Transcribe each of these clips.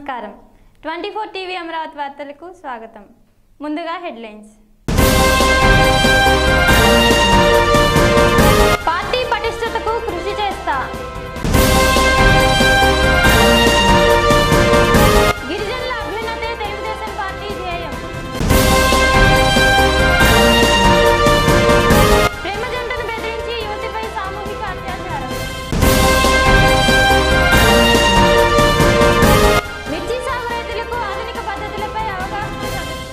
నమస్కారం twenty four TV Amaravati వార్తలకు స్వాగతం ముందుగా హెడ్లైన్స్ పార్టీ పటిష్టతకు కృషి చేస్తా గిరిజనుల అభ్యున్నతే తెలుగుదేశం పార్టీ ధ్యేయం ప్రేమ జంటను బెదిరించి యువతిపై సామూహిక అత్యాచారం మిర్చి సాగు రైతులకు ఆధునిక పద్ధతులపై అవగాహన సదస్సు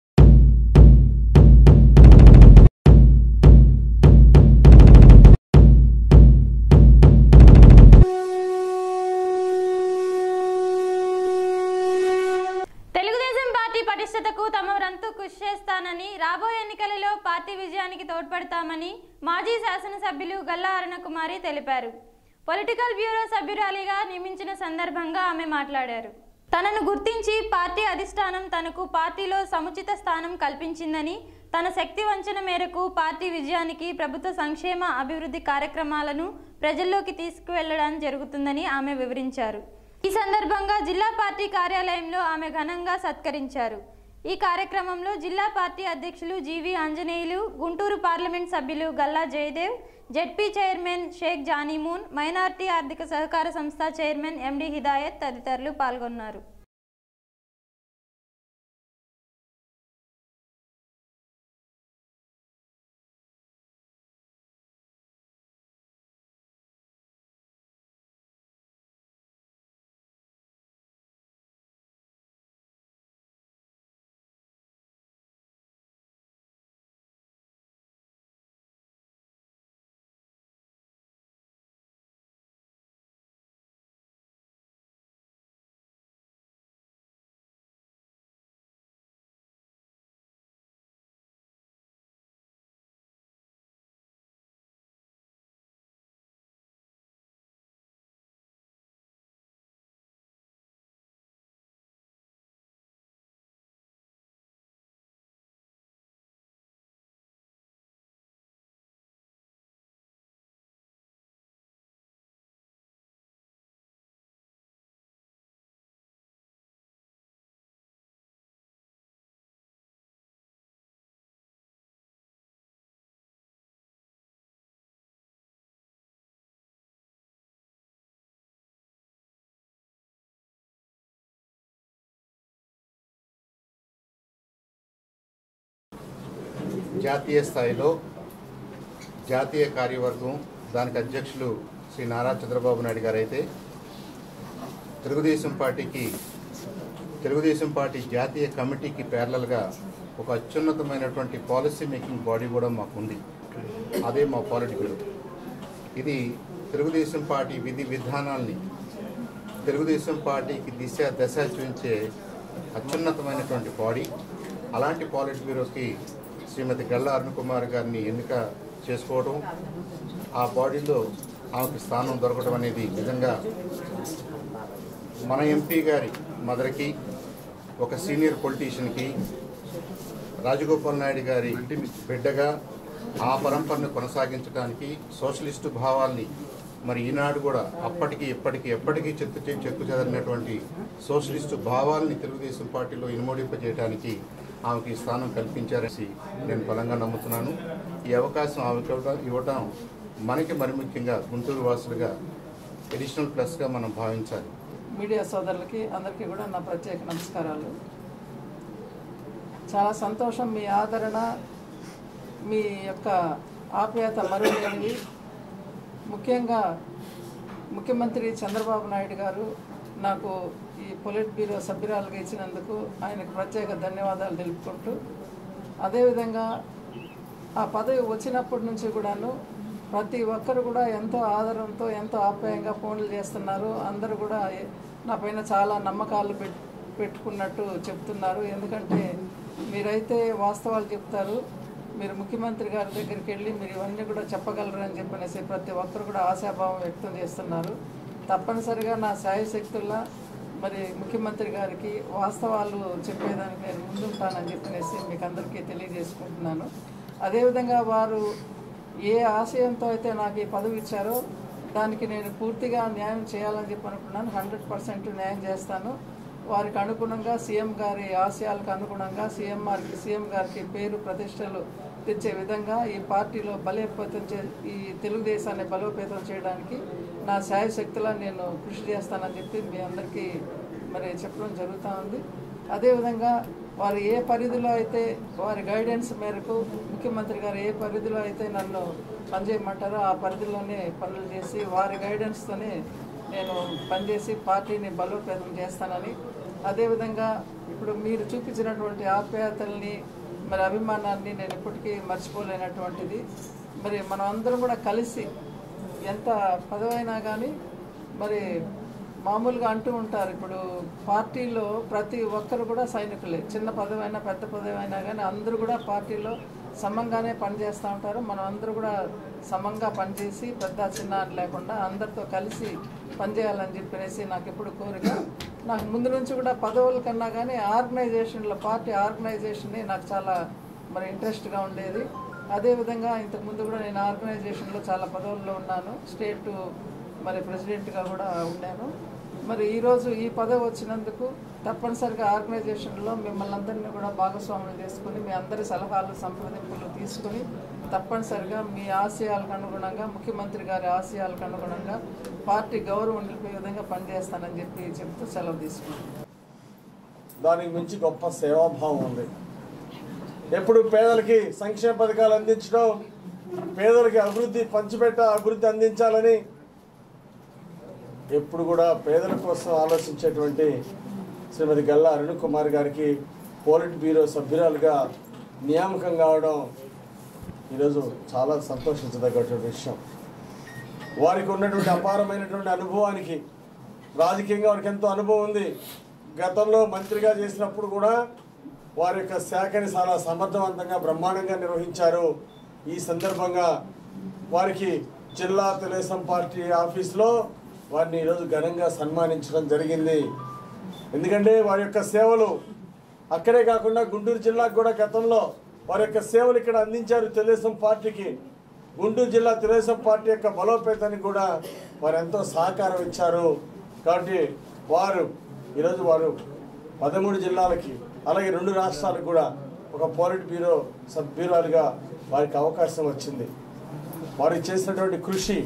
తెలుగుదేశం పార్టీ పటిష్టతకు తమ వంతు కృషి చేస్తానని రాబోయే ఎన్నికలలో పార్టీ విజయానికి తోడ్పడతామని మాజీ శాసనసభ్యులు గల్లా అరుణకుమారి తెలిపారు పొలిటికల్ బ్యూరో సభ్యురాలిగా నియమించిన సందర్భంగా ఆమె మాట్లాడారు తనను గుర్తించి పార్టీ అధిష్టానం తనకు పార్టీలో సముచిత స్థానం కల్పించిందని తన శక్తి వంచన మేరకు పార్టీ విజయానికి ప్రభుత్వ సంక్షేమ అభివృద్ధి కార్యక్రమాలను ప్రజల్లోకి తీసుకువెళ్లడం జరుగుతుందని ఆమె వివరించారు ఈ సందర్భంగా జిల్లా పార్టీ కార్యాలయంలో ఆమె ఘనంగా సత్కరించారు ఈ కార్యక్రమంలో జిల్లా పార్టీ అధ్యక్షులు జీవి ఆంజనేయులు గుంటూరు పార్లమెంట్ సభ్యులు Galla Jayadev ZP chairman Sheikh Janimoon minority ఆర్థిక సహకార సంస్థ చైర్మన్ ఎండి హిదాయత్ తదితరులు పాల్గొన్నారు జాతీయ స్థాయిలో జాతీయ కార్యవర్గం దానికి అధ్యక్షులు శ్రీ నారా చంద్రబాబు నాయుడు గారు అయితే తెలుగుదేశం పార్టీకి తెలుగుదేశం పార్టీ జాతీయ కమిటీకి ప్యారలల్గా ఒక అత్యున్నతమైనటువంటి పాలసీ మేకింగ్ బాడీ కూడా మాకు ఉంది అదే మా పాలిటీ బ్యూరో ఇది తెలుగుదేశం పార్టీ విధి విధానాల్ని తెలుగుదేశం పార్టీకి దిశ దశ చూపించే అత్యున్నతమైనటువంటి బాడీ అలాంటి పాలిట్ బ్యూరోకి శ్రీమతి గల్లా అరుణ్ కుమార్ గారిని ఎన్నిక చేసుకోవడం ఆ బాడీలో ఆమెకు స్థానం దొరకడం అనేది నిజంగా మన ఎంపీ గారి మదర్కి ఒక సీనియర్ పొలిటీషియన్కి రాజగోపాల్ నాయుడు గారి బిడ్డగా ఆ పరంపరను కొనసాగించడానికి సోషలిస్టు భావాల్ని మరి ఈనాడు కూడా అప్పటికి ఇప్పటికి ఎప్పటికీ చెక్కు చె- చెక్కు చెదరినటువంటి సోషలిస్టు భావాల్ని తెలుగుదేశం పార్టీలో ఇనుమడింపజేయడానికి ఆమెకి ఈ స్థానం కల్పించారని నేను బలంగా నమ్ముతున్నాను ఈ అవకాశం ఆమెకి ఇవ్వడం- ఇవ్వడం మనకి మరి ముఖ్యంగా గుంటూరు వాసులుగా ఎడిషనల్ ప్లస్గా మనం భావించాలి మీడియా సోదరులకి అందరికీ కూడా నా ప్రత్యేక నమస్కారాలు చాలా సంతోషం మీ ఆదరణ మీ యొక్క ఆప్యాయత మరువలేనివి ముఖ్యంగా ముఖ్యమంత్రి చంద్రబాబు నాయుడు గారు నాకు ఈ పొలిట్ బ్యూరో సభ్యురాలుగా ఇచ్చినందుకు ఆయనకు ప్రత్యేక ధన్యవాదాలు తెలుపుకుంటూ అదేవిధంగా ఆ పదవి వచ్చినప్పటి నుంచి కూడాను ప్రతి ఒక్కరు కూడా ఎంతో ఆదరంతో ఎంతో ఆప్యాయంగా ఫోన్లు చేస్తున్నారు అందరూ కూడా ఏ- నా పైన చాలా నమ్మకాలు పెట్ పెట్టుకున్నట్టు చెప్తున్నారు ఎందుకంటే మీరైతే వాస్తవాలు చెప్తారు మీరు ముఖ్యమంత్రి గారి దగ్గరికి వెళ్ళి మీరు ఇవన్నీ కూడా చెప్పగలరు అని చెప్పనేసి ప్రతి ఒక్కరు కూడా ఆశాభావం వ్యక్తం చేస్తున్నారు తప్పనిసరిగా నా శాయశక్తుల్లా మరి ముఖ్యమంత్రి గారికి వాస్తవాలు చెప్పేదానికి నేను ముందుంటానని చెప్పనేసి మీకు అందరికీ తెలియజేసుకుంటున్నాను అదేవిధంగా వారు ఏ ఆశయంతో అయితే నాకు ఈ పదవి ఇచ్చారో దానికి నేను పూర్తిగా న్యాయం చేయాలని చెప్పి అనుకున్నాను హండ్రెడ్ పర్సెంట్ న్యాయం చేస్తాను వారికి అనుగుణంగా సీఎం గారి ఆశయాలకు అనుగుణంగా సీఎంఆర్కి సీఎం గారికి పేరు ప్రతిష్టలు తెచ్చే విధంగా ఈ పార్టీలో బలోపేతం చే ఈ తెలుగుదేశాన్ని బలోపేతం చేయడానికి నా శాయశక్తిలా నేను కృషి చేస్తానని చెప్పి మీ అందరికీ మరి చెప్పడం జరుగుతూ ఉంది అదేవిధంగా వారు ఏ పరిధిలో అయితే వారి గైడెన్స్ మేరకు ముఖ్యమంత్రి గారు ఏ పరిధిలో అయితే నన్ను పనిచేయమంటారో ఆ పరిధిలోనే పనులు చేసి వారి గైడెన్స్తోనే నేను పనిచేసి పార్టీని బలోపేతం చేస్తానని అదేవిధంగా ఇప్పుడు మీరు చూపించినటువంటి ఆప్యాయతల్ని మరి అభిమానాన్ని నేను ఇప్పటికీ మర్చిపోలేనటువంటిది మరి మనం అందరం కూడా కలిసి ఎంత పదవైనా కానీ మరి మామూలుగా అంటూ ఉంటారు ఇప్పుడు పార్టీలో ప్రతి ఒక్కరు కూడా సైనికులే చిన్న పదవైనా పెద్ద పదవైనా కానీ అందరూ కూడా పార్టీలో సమంగానే పనిచేస్తూ ఉంటారు మనం అందరూ కూడా సమంగా పనిచేసి పెద్ద చిన్న అని లేకుండా అందరితో కలిసి పనిచేయాలని చెప్పనేసి నాకు ఎప్పుడు కోరిక నాకు ముందు నుంచి కూడా పదవుల కన్నా కానీ ఆర్గనైజేషన్లో పార్టీ ఆర్గనైజేషన్ నాకు చాలా మరి ఇంట్రెస్ట్గా ఉండేది అదేవిధంగా ఇంతకుముందు కూడా నేను ఆర్గనైజేషన్లో చాలా పదవుల్లో ఉన్నాను స్టేట్ మరి ప్రెసిడెంట్గా కూడా ఉన్నాను మరి ఈరోజు ఈ పదవి వచ్చినందుకు తప్పనిసరిగా ఆర్గనైజేషన్లో మిమ్మల్ని అందరినీ కూడా భాగస్వాములు చేసుకుని మీ అందరి సలహాలు సంప్రదింపులు తీసుకుని తప్పనిసరిగా మీ ఆశయాలకు అనుగుణంగా ముఖ్యమంత్రి గారి ఆశయాలకు అనుగుణంగా పార్టీ గౌరవం నిలిపే విధంగా పనిచేస్తానని చెప్పి చెప్తూ సెలవు తీసుకున్నాను దానికి మించి గొప్ప సేవాభావం ఉంది ఎప్పుడు పేదలకి సంక్షేమ పథకాలు అందించడం పేదలకి అభివృద్ధి పంచిపెట్ట అభివృద్ధి అందించాలని ఎప్పుడు కూడా పేదల కోసం ఆలోచించేటువంటి శ్రీమతి గల్లా అరుణ్ కుమార్ గారికి పోలిట్ బ్యూరో సభ్యురాలుగా నియామకం కావడం ఈరోజు చాలా సంతోషించదగ్గటువంటి విషయం వారికి ఉన్నటువంటి అపారమైనటువంటి అనుభవానికి రాజకీయంగా వారికి ఎంతో అనుభవం ఉంది గతంలో మంత్రిగా చేసినప్పుడు కూడా వారి యొక్క శాఖని చాలా సమర్థవంతంగా బ్రహ్మాండంగా నిర్వహించారు ఈ సందర్భంగా వారికి జిల్లా తెలుగుదేశం పార్టీ ఆఫీస్లో వారిని ఈరోజు ఘనంగా సన్మానించడం జరిగింది ఎందుకంటే వారి యొక్క సేవలు అక్కడే కాకుండా గుంటూరు జిల్లాకు కూడా గతంలో వారి యొక్క సేవలు ఇక్కడ అందించారు తెలుగుదేశం పార్టీకి గుంటూరు జిల్లా తెలుగుదేశం పార్టీ యొక్క బలోపేతానికి కూడా వారు ఎంతో సహకారం ఇచ్చారు కాబట్టి వారు ఈరోజు వారు పదమూడు జిల్లాలకి అలాగే రెండు రాష్ట్రాలకు కూడా ఒక పోలిట్ బ్యూరో సభ్యురాలుగా వారికి అవకాశం వచ్చింది వారికి చేసినటువంటి కృషి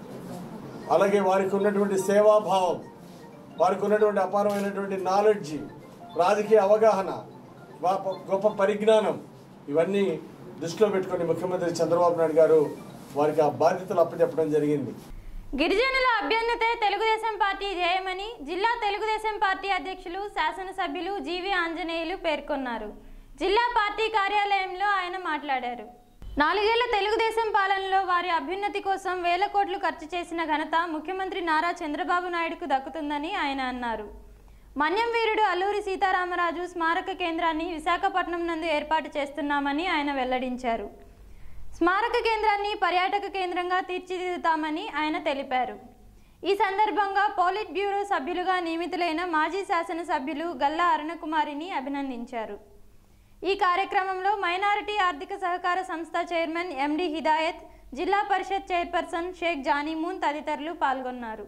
అలాగే వారికి ఉన్నటువంటి సేవాభావం వారికి ఉన్నటువంటి అపారమైనటువంటి నాలెడ్జ్ రాజకీయ అవగాహన వా- గొప్ప పరిజ్ఞానం ఇవన్నీ దృష్టిలో పెట్టుకొని ముఖ్యమంత్రి చంద్రబాబు నాయుడు గారు వారికి ఆ బాధ్యతలు అప్పచెప్పడం జరిగింది గిరిజనుల అభ్యున్నతే తెలుగుదేశం పార్టీ ధ్యేయమని జిల్లా తెలుగుదేశం పార్టీ అధ్యక్షులు శాసనసభ్యులు జీవి ఆంజనేయులు పేర్కొన్నారు జిల్లా పార్టీ కార్యాలయంలో ఆయన మాట్లాడారు నాలుగేళ్ల తెలుగుదేశం పాలనలో వారి అభ్యున్నతి కోసం వేల కోట్లు ఖర్చు చేసిన ఘనత ముఖ్యమంత్రి నారా చంద్రబాబు నాయుడుకు దక్కుతుందని ఆయన అన్నారు మన్యం వీరుడు అల్లూరి సీతారామరాజు స్మారక కేంద్రాన్ని విశాఖపట్నం నందు ఏర్పాటు చేస్తున్నామని ఆయన వెల్లడించారు స్మారక కేంద్రాన్ని పర్యాటక కేంద్రంగా తీర్చిదిద్దుతామని ఆయన తెలిపారు ఈ సందర్భంగా పోలిట్ బ్యూరో సభ్యులుగా నియమితులైన మాజీ శాసనసభ్యులు గల్లా అరుణకుమారిని అభినందించారు ఈ కార్యక్రమంలో మైనారిటీ ఆర్థిక సహకార సంస్థ చైర్మన్ ఎండి హిదాయత్ జిల్లా పరిషత్ చైర్పర్సన్ షేక్ జానీమూన్ తదితరులు పాల్గొన్నారు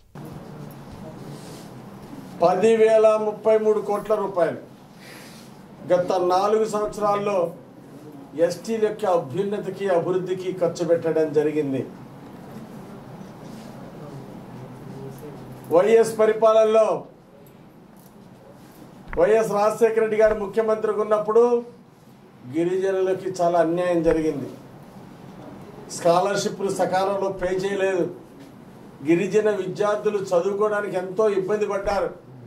పదివేల ముప్పై మూడు కోట్ల రూపాయలు గత నాలుగు సంవత్సరాల్లో ఎస్టీల యొక్క అభ్యున్నతికి అభివృద్ధికి ఖర్చు పెట్టడం జరిగింది వైఎస్ పరిపాలనలో వైఎస్ రాజశేఖర రెడ్డి గారు ముఖ్యమంత్రిగా ఉన్నప్పుడు గిరిజనులకి చాలా అన్యాయం జరిగింది స్కాలర్షిప్లు సకాలంలో పే చేయలేదు గిరిజన విద్యార్థులు చదువుకోవడానికి ఎంతో ఇబ్బంది పడ్డారు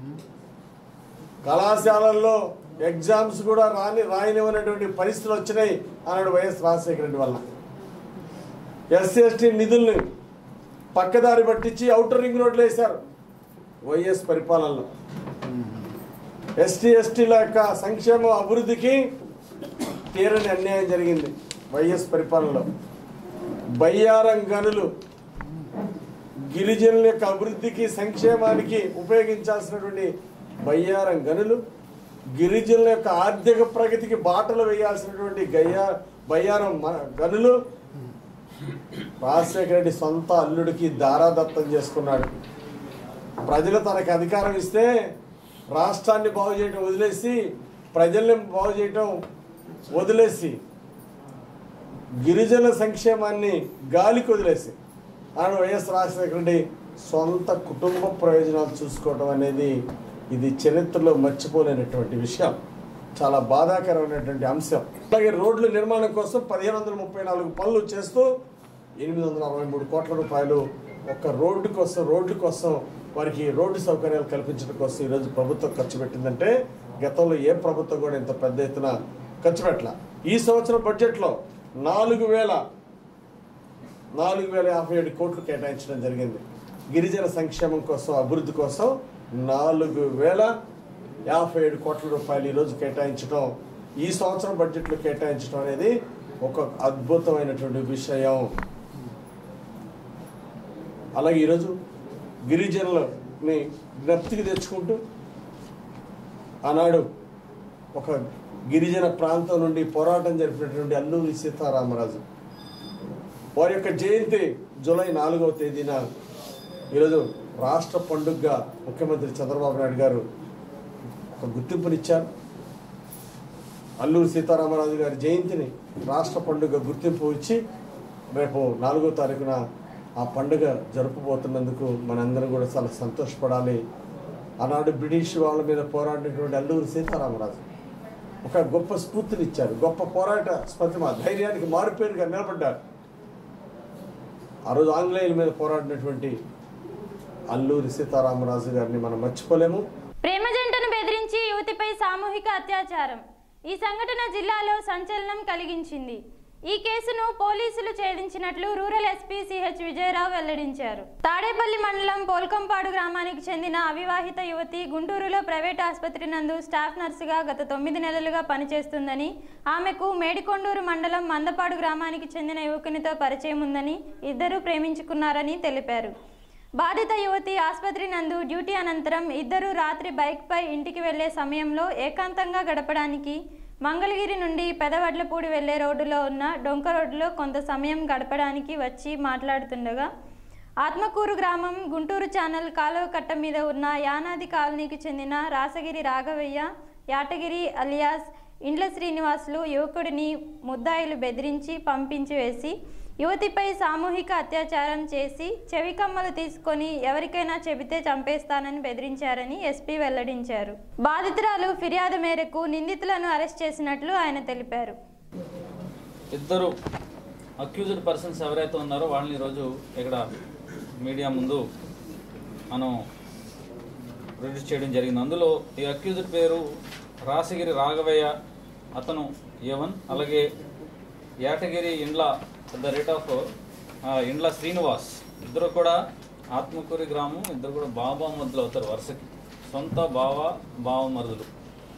కళాశాలల్లో ఎగ్జామ్స్ కూడా రాని రాయనివ్వనటువంటి పరిస్థితులు వచ్చినాయి అన్నాడు వైఎస్ రాజశేఖర రెడ్డి వల్ల ఎస్సీ ఎస్టీ నిధుల్ని పక్కదారి పట్టించి అవుటర్ రింగ్ రోడ్లు వేశారు వైఎస్ పరిపాలనలో ఎస్టీ ఎస్టీల యొక్క సంక్షేమ అభివృద్ధికి తీరని అన్యాయం జరిగింది వైఎస్ పరిపాలనలో బయ్యారం గనులు గిరిజనుల యొక్క అభివృద్ధికి సంక్షేమానికి ఉపయోగించాల్సినటువంటి బయ్యారం గనులు గిరిజనుల యొక్క ఆర్థిక ప్రగతికి బాటలు వేయాల్సినటువంటి గయ్యా బయ్యారం మ- గనులు రాజశేఖర రెడ్డి సొంత అల్లుడికి దారాదత్తం చేసుకున్నాడు ప్రజలు తనకు అధికారం ఇస్తే రాష్ట్రాన్ని బాగు చేయటం వదిలేసి ప్రజల్ని బాగు చేయటం వదిలేసి గిరిజన సంక్షేమాన్ని గాలికి వదిలేసి ఆనాడు వైఎస్ రాజశేఖర రెడ్డి సొంత కుటుంబ ప్రయోజనాలు చూసుకోవడం అనేది ఇది చరిత్రలో మర్చిపోలేనటువంటి విషయం చాలా బాధాకరమైనటువంటి అంశం అలాగే రోడ్ల నిర్మాణం కోసం పదిహేను వందల ముప్పై నాలుగు పనులు చేస్తూ ఎనిమిది వందల అరవై మూడు కోట్ల రూపాయలు ఒక్క రోడ్డు కోసం రోడ్డు కోసం వారికి రోడ్డు సౌకర్యాలు కల్పించడం కోసం ఈరోజు ప్రభుత్వం ఖర్చు పెట్టిందంటే గతంలో ఏ ప్రభుత్వం కూడా ఇంత పెద్ద ఎత్తున ఖర్చు పెట్టాల ఈ సంవత్సరం బడ్జెట్లో నాలుగు వేల నాలుగు వేల యాభై ఏడు కోట్లు కేటాయించడం జరిగింది గిరిజన సంక్షేమం కోసం అభివృద్ధి కోసం నాలుగు వేల యాభై ఏడు కోట్ల రూపాయలు ఈరోజు కేటాయించడం ఈ సంవత్సరం బడ్జెట్లో కేటాయించడం అనేది ఒక అద్భుతమైనటువంటి విషయం అలాగే ఈరోజు గిరిజనులని జ్ఞప్తికి తెచ్చుకుంటూ ఆనాడు ఒక గిరిజన ప్రాంతం నుండి పోరాటం జరిపినటువంటి అల్లూరి సీతారామరాజు వారి యొక్క జయంతి జూలై నాలుగవ తేదీన ఈరోజు రాష్ట్ర పండుగగా ముఖ్యమంత్రి చంద్రబాబు నాయుడు గారు ఒక గుర్తింపునిచ్చారు అల్లూరి సీతారామరాజు గారి జయంతిని రాష్ట్ర పండుగ గుర్తింపు ఇచ్చి రేపు నాలుగో తారీఖున ఆ పండుగ జరుపుబోతున్నందుకు మనందరం కూడా చాలా సంతోషపడాలి ఆనాడు బ్రిటిష్ వాళ్ళ మీద పోరాడినటువంటి అల్లూరి సీతారామరాజు ఒక గొప్ప స్ఫూర్తినిచ్చారు గొప్ప పోరాట స్పతిమ ధైర్యానికి మారుపేరుగా నిలబడ్డారు ఆ రోజు ఆంగ్లేయుల మీద పోరాడినటువంటి అల్లూరి సీతారామరాజు గారిని మనం మర్చిపోలేము ప్రేమ జంటను బెదిరించి యువతిపై సామూహిక అత్యాచారం ఈ సంఘటన జిల్లాలో సంచలనం కలిగించింది ఈ కేసును పోలీసులు ఛేదించినట్లు రూరల్ ఎస్పీ సిహెచ్ విజయరావు వెల్లడించారు తాడేపల్లి మండలం పోల్కంపాడు గ్రామానికి చెందిన అవివాహిత యువతి గుంటూరులో ప్రైవేట్ ఆసుపత్రి నందు స్టాఫ్ నర్సుగా గత తొమ్మిది నెలలుగా పనిచేస్తుందని ఆమెకు మేడికొండూరు మండలం మందపాడు గ్రామానికి చెందిన యువకునితో పరిచయం ఉందని ఇద్దరూ ప్రేమించుకున్నారని తెలిపారు బాధిత యువతి ఆసుపత్రి నందు డ్యూటీ అనంతరం ఇద్దరు రాత్రి బైక్పై ఇంటికి వెళ్లే సమయంలో ఏకాంతంగా గడపడానికి మంగళగిరి నుండి పెదవడ్లపూడి వెళ్లే రోడ్డులో ఉన్న డొంక రోడ్డులో కొంత సమయం గడపడానికి వచ్చి మాట్లాడుతుండగా ఆత్మకూరు గ్రామం గుంటూరు ఛానల్ కాలువ కట్ట మీద ఉన్న యానాది కాలనీకి చెందిన రాసగిరి రాఘవయ్య యాటగిరి అలియాస్ ఇండ్ల శ్రీనివాసులు యువకుడిని ముద్దాయిలు బెదిరించి పంపించి వేసి యువతిపై సామూహిక అత్యాచారం చేసి చెవికమ్మలు తీసుకొని ఎవరికైనా చెబితే చంపేస్తానని బెదిరించారని ఎస్పీ వెల్లడించారు బాధితురాలు ఫిర్యాదు మేరకు నిందితులను అరెస్ట్ చేసినట్లు ఆయన తెలిపారు ఇద్దరు అక్యూజ్డ్ పర్సన్స్ ఎవరైతే ఉన్నారో వాళ్ళని ఈరోజు ఇక్కడ మీడియా ముందు మనం రిలీజ్ చేయడం జరిగింది అందులో ఈ అక్యూజ్డ్ పేరు రాసగిరి రాఘవయ్య అతను యవన్ అలాగే యాటగిరి ఇండ్ల ద రేట్ ఆఫ్ ఇండ్ల శ్రీనివాస్ ఇద్దరు కూడా ఆత్మకూరి గ్రామం ఇద్దరు కూడా బాబా మధ్యలో అవుతారు వరుసకి సొంత బావ బావమరుదులు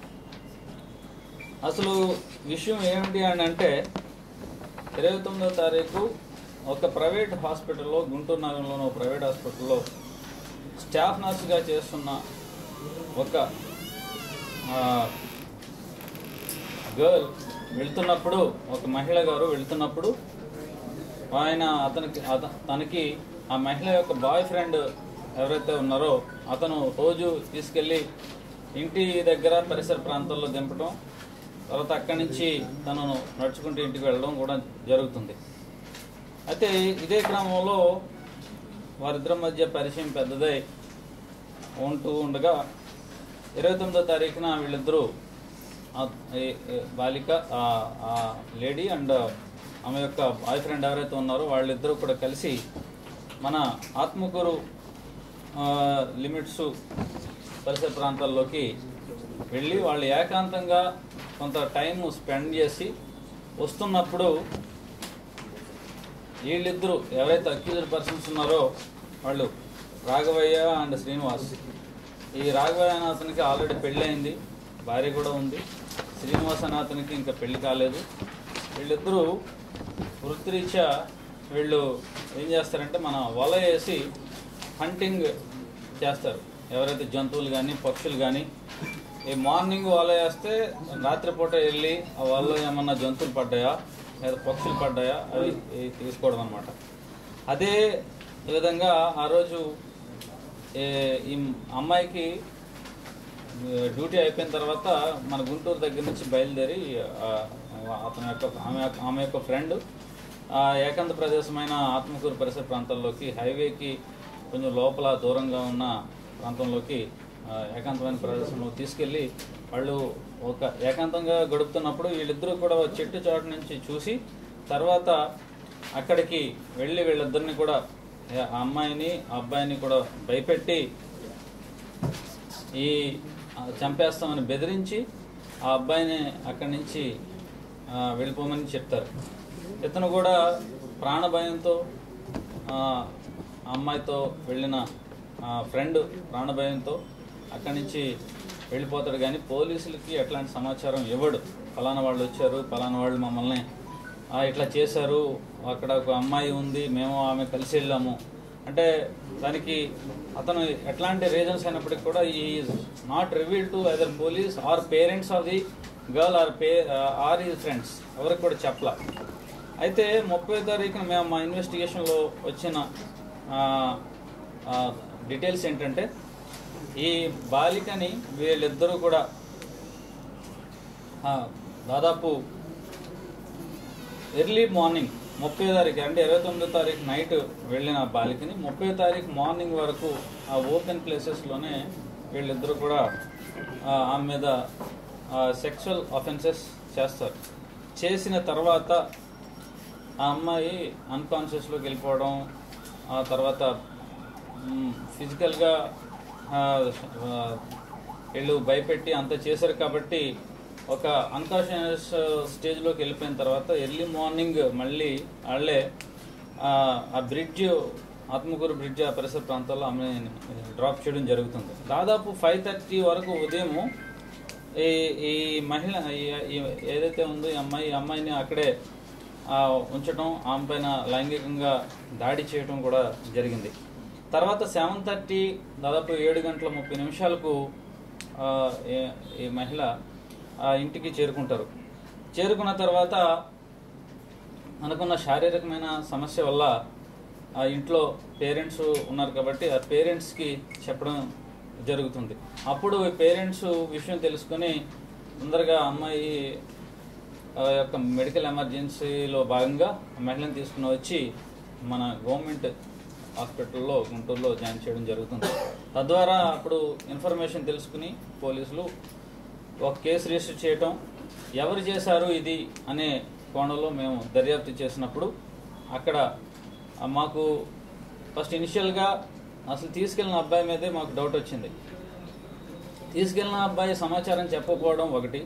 అసలు విషయం ఏమిటి అని అంటే ఇరవై తొమ్మిదో తారీఖు ఒక ప్రైవేట్ హాస్పిటల్లో గుంటూరు నగరంలోని ఒక ప్రైవేట్ హాస్పిటల్లో స్టాఫ్ నర్సుగా చేస్తున్న ఒక గర్ల్ వెళ్తున్నప్పుడు ఒక మహిళ గారు వెళ్తున్నప్పుడు ఆయన అతనికి అత- తనకి ఆ మహిళ యొక్క బాయ్ ఫ్రెండ్ ఎవరైతే ఉన్నారో అతను రోజు తీసుకెళ్ళి ఇంటి దగ్గర పరిసర ప్రాంతాల్లో దింపడం తర్వాత అక్కడి నుంచి తనను నడుచుకుంటూ ఇంటికి వెళ్ళడం కూడా జరుగుతుంది అయితే ఇదే క్రమంలో వారిద్దరి మధ్య పరిచయం పెద్దదై ఉంటూ ఉండగా ఇరవై తొమ్మిదో తారీఖున వీళ్ళిద్దరూ ఆ- ఏ- ఏ బాలిక ఆ- ఆ లేడీ అండ్ ఆమె యొక్క బాయ్ ఫ్రెండ్ ఎవరైతే ఉన్నారో వాళ్ళిద్దరూ కూడా కలిసి మన ఆత్మకూరు ఆ, లిమిట్స్ పరిసర ప్రాంతాల్లోకి వెళ్ళి వాళ్ళు ఏకాంతంగా కొంత టైం స్పెండ్ చేసి వస్తున్నప్పుడు వీళ్ళిద్దరూ ఎవరైతే అక్యూజ్డ్ పర్సన్స్ ఉన్నారో వాళ్ళు రాఘవయ్య అండ్ శ్రీనివాస్ ఈ రాఘవయ్య అనే అతనికి ఆల్రెడీ పెళ్ళయింది భార్య కూడా ఉంది శ్రీనివాస్ అనే అతనికి ఇంకా పెళ్లి కాలేదు వీళ్ళిద్దరూ వృత్తిరీత్యా వీళ్ళు ఏం చేస్తారంటే మన వల వేసి హంటింగ్ చేస్తారు ఎవరైతే జంతువులు కానీ పక్షులు కానీ ఈ మార్నింగ్ వల వేస్తే రాత్రిపూట వెళ్ళి ఆ వలలో ఏమన్నా జంతువులు పడ్డాయా లేదా పక్షులు పడ్డాయా అవి ఈ తీసుకోవడం అనమాట అదే విధంగా ఆ రోజు ఏ- ఈ అమ్మాయికి డ్యూటీ అయిపోయిన తర్వాత మన గుంటూరు దగ్గర నుంచి బయలుదేరి ఆ, అతని యొక్క ఆమె యొక్క- ఆమె యొక్క ఫ్రెండ్ ఆ ఏకాంత ప్రదేశమైన ఆత్మకూరు పరిసర ప్రాంతాల్లోకి హైవేకి కొంచెం లోపల దూరంగా ఉన్న ప్రాంతంలోకి ఆ, ఏకాంతమైన ప్రదేశంలో తీసుకెళ్ళి వాళ్ళు ఒక ఏకాంతంగా గడుపుతున్నప్పుడు వీళ్ళిద్దరూ కూడా ఒక చెట్టు చాటు నుంచి చూసి తర్వాత అక్కడికి వెళ్ళి వీళ్ళిద్దరిని కూడా ఆ అమ్మాయిని ఆ అబ్బాయిని కూడా భయపెట్టి ఈ ఆ, చంపేస్తామని బెదిరించి ఆ అబ్బాయిని అక్కడి నుంచి ఆ, వెళ్ళిపోమని చెప్తారు ఇతను కూడా ప్రాణ భయంతో ఆ, ఆ అమ్మాయితో వెళ్ళిన ఫ్రెండ్ ప్రాణ భయంతో అక్కడి నుంచి వెళ్ళిపోతాడు కానీ పోలీసులకి ఎట్లాంటి సమాచారం ఇవ్వడు ఫలానా వాళ్ళు వచ్చారు ఫలానా వాళ్ళు మమ్మల్ని ఆ, ఇట్లా చేశారు అక్కడ ఒక అమ్మాయి ఉంది మేము ఆమె కలిసి వెళ్ళాము అంటే దానికి అతను ఎట్లాంటి రీజన్స్ అయినప్పటికీ కూడా ఈ not reveal to other police or parents of the girl or పే ఆర్ ఈ ఫ్రెండ్స్ ఎవరికి కూడా చెప్పలా అయితే ముప్పై తారీఖున మేము మా ఇన్వెస్టిగేషన్లో వచ్చిన డీటెయిల్స్ ఏంటంటే ఈ బాలికని వీళ్ళిద్దరూ కూడా ఆ, దాదాపు ఎర్లీ మార్నింగ్ ముప్పై తారీఖు అంటే ఇరవై తొమ్మిదో తారీఖు నైట్ వెళ్ళిన బాలికని ముప్పై తారీఖు మార్నింగ్ వరకు ఆ ఓపెన్ ప్లేసెస్లోనే వీళ్ళిద్దరూ కూడా ఆ, ఆమె మీద సెక్షువల్ అఫెన్సెస్ చేస్తారు చేసిన తర్వాత ఆ అమ్మాయి అన్కాన్షియస్లోకి వెళ్ళిపోవడం ఆ తర్వాత ఫిజికల్గా వీళ్ళు భయపెట్టి అంత చేశారు కాబట్టి ఒక అన్కాన్షియస్ స్టేజ్లోకి వెళ్ళిపోయిన తర్వాత ఎర్లీ మార్నింగ్ మళ్ళీ వాళ్ళే ఆ, ఆ బ్రిడ్జ్ ఆత్మకూరు బ్రిడ్జ్ ఆ పరిసర ప్రాంతాల్లో ఆమె డ్రాప్ చేయడం జరుగుతుంది దాదాపు ఫైవ్ థర్టీ వరకు ఉదయము ఈ ఈ మహిళ ఈ- ఈ ఏదైతే ఉందో ఈ అమ్మాయి ఈ అమ్మాయిని అక్కడే ఆ, ఉంచడం ఆమె పైన లైంగికంగా దాడి చేయడం కూడా జరిగింది తర్వాత సెవెన్ థర్టీ దాదాపు ఏడు గంటల ముప్పై నిమిషాలకు ఆ, ఈ- ఈ మహిళ ఆ ఇంటికి చేరుకుంటారు చేరుకున్న తర్వాత అనుకున్న శారీరకమైన సమస్య వల్ల ఆ ఇంట్లో పేరెంట్స్ ఉన్నారు కాబట్టి ఆ పేరెంట్స్కి చెప్పడం జరుగుతుంది అప్పుడు పేరెంట్స్ విషయం తెలుసుకొని తొందరగా అమ్మాయి ఆ యొక్క మెడికల్ ఎమర్జెన్సీలో భాగంగా ఆ మహిళను తీసుకుని వచ్చి మన గవర్నమెంట్ హాస్పిటల్లో గుంటూరులో జాయిన్ చేయడం జరుగుతుంది తద్వారా అప్పుడు ఇన్ఫర్మేషన్ తెలుసుకుని పోలీసులు ఒక కేసు రిజిస్టర్ చేయటం ఎవరు చేశారు ఇది అనే కోణంలో మేము దర్యాప్తు చేసినప్పుడు అక్కడ ఆ, మాకు ఫస్ట్ ఇనిషియల్గా అసలు తీసుకెళ్ళిన అబ్బాయి మీదే మాకు డౌట్ వచ్చింది తీసుకెళ్ళిన అబ్బాయి సమాచారం చెప్పకపోవడం ఒకటి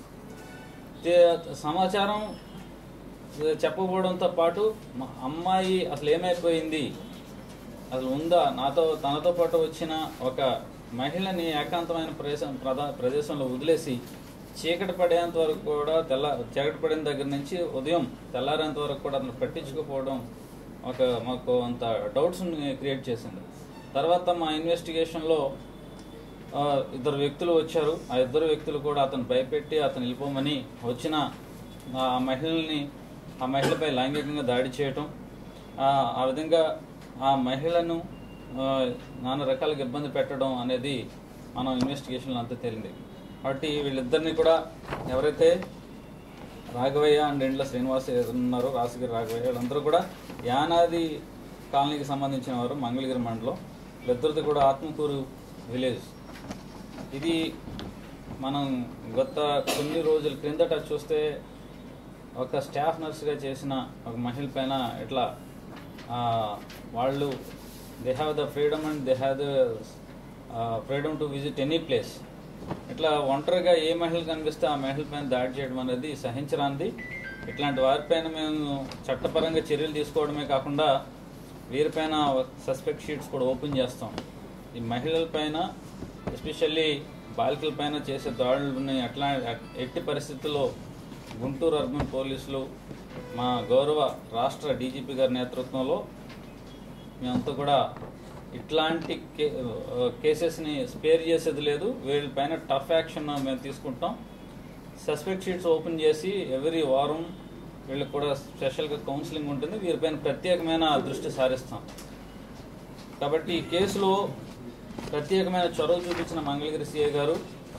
తే- సమాచారం చెప్పకపోవడంతో పాటు మా అమ్మాయి అసలు ఏమైపోయింది అసలు ఉందా నాతో తనతో పాటు వచ్చిన ఒక మహిళని ఏకాంతమైన ప్రదేశం ప్రదా ప్రదేశంలో వదిలేసి చీకటి పడేంత వరకు కూడా తెల్ల చీకటి పడిన దగ్గర నుంచి ఉదయం తెల్లారేంత వరకు కూడా అతను పట్టించుకోకపోవడం ఒక మాకు అంత డౌట్స్ క్రియేట్ చేసింది తర్వాత మా ఇన్వెస్టిగేషన్లో ఆ, ఇద్దరు వ్యక్తులు వచ్చారు ఆ ఇద్దరు వ్యక్తులు కూడా అతను భయపెట్టి అతను వెళ్ళిపోమని వచ్చిన ఆ మహిళల్ని ఆ మహిళపై లైంగికంగా దాడి చేయటం ఆ ఆ విధంగా ఆ మహిళను ఆ, నానా రకాలుగా ఇబ్బంది పెట్టడం అనేది మనం ఇన్వెస్టిగేషన్లో అంతా తేలింది కాబట్టి వీళ్ళిద్దరిని కూడా ఎవరైతే రాఘవయ్య అండ్ ఎండ్ల శ్రీనివాస్ ఉన్నారో రాసగిరి రాఘవయ్య వీళ్ళందరూ కూడా యానాది కాలనీకి సంబంధించిన వారు మంగళగిరి మండలం వీళ్ళిద్దరిది కూడా ఆత్మకూరు విలేజ్ ఇది మనం గత కొన్ని రోజుల క్రిందట చూస్తే ఒక స్టాఫ్ నర్స్గా చేసిన ఒక మహిళ పైన ఇట్లా ఆ, వాళ్ళు they have the freedom and they have the freedom to visit any place ఇట్లా ఒంటరిగా ఏ మహిళ కనిపిస్తే ఆ మహిళ పైన దాడి చేయడం అనేది సహించరాంది ఇట్లాంటి వారిపైన మేము చట్టపరంగా చర్యలు తీసుకోవడమే కాకుండా వీరిపైన సస్పెక్ట్ షీట్స్ కూడా ఓపెన్ చేస్తాం ఈ మహిళల పైన ఎస్పెషల్లీ బాలికల పైన చేసే దాడులని అట్లా ఎట్టి పరిస్థితుల్లో గుంటూరు అర్బన్ పోలీసులు మా గౌరవ రాష్ట్ర డీజీపీ గారి నేతృత్వంలో మేమంతా కూడా ఇట్లాంటి కే కేసెస్ని స్పేర్ చేసేది లేదు వీళ్ళపైన టఫ్ యాక్షన్ మేము తీసుకుంటాం సస్పెక్ట్ షీట్స్ ఓపెన్ చేసి ఎవ్రీ వారం వీళ్ళకి కూడా స్పెషల్గా కౌన్సిలింగ్ ఉంటుంది వీరిపైన ప్రత్యేకమైన దృష్టి సారిస్తాం కాబట్టి ఈ కేసులో ప్రత్యేకమైన చొరవ చూపించిన మంగళగిరి సిఐ గారు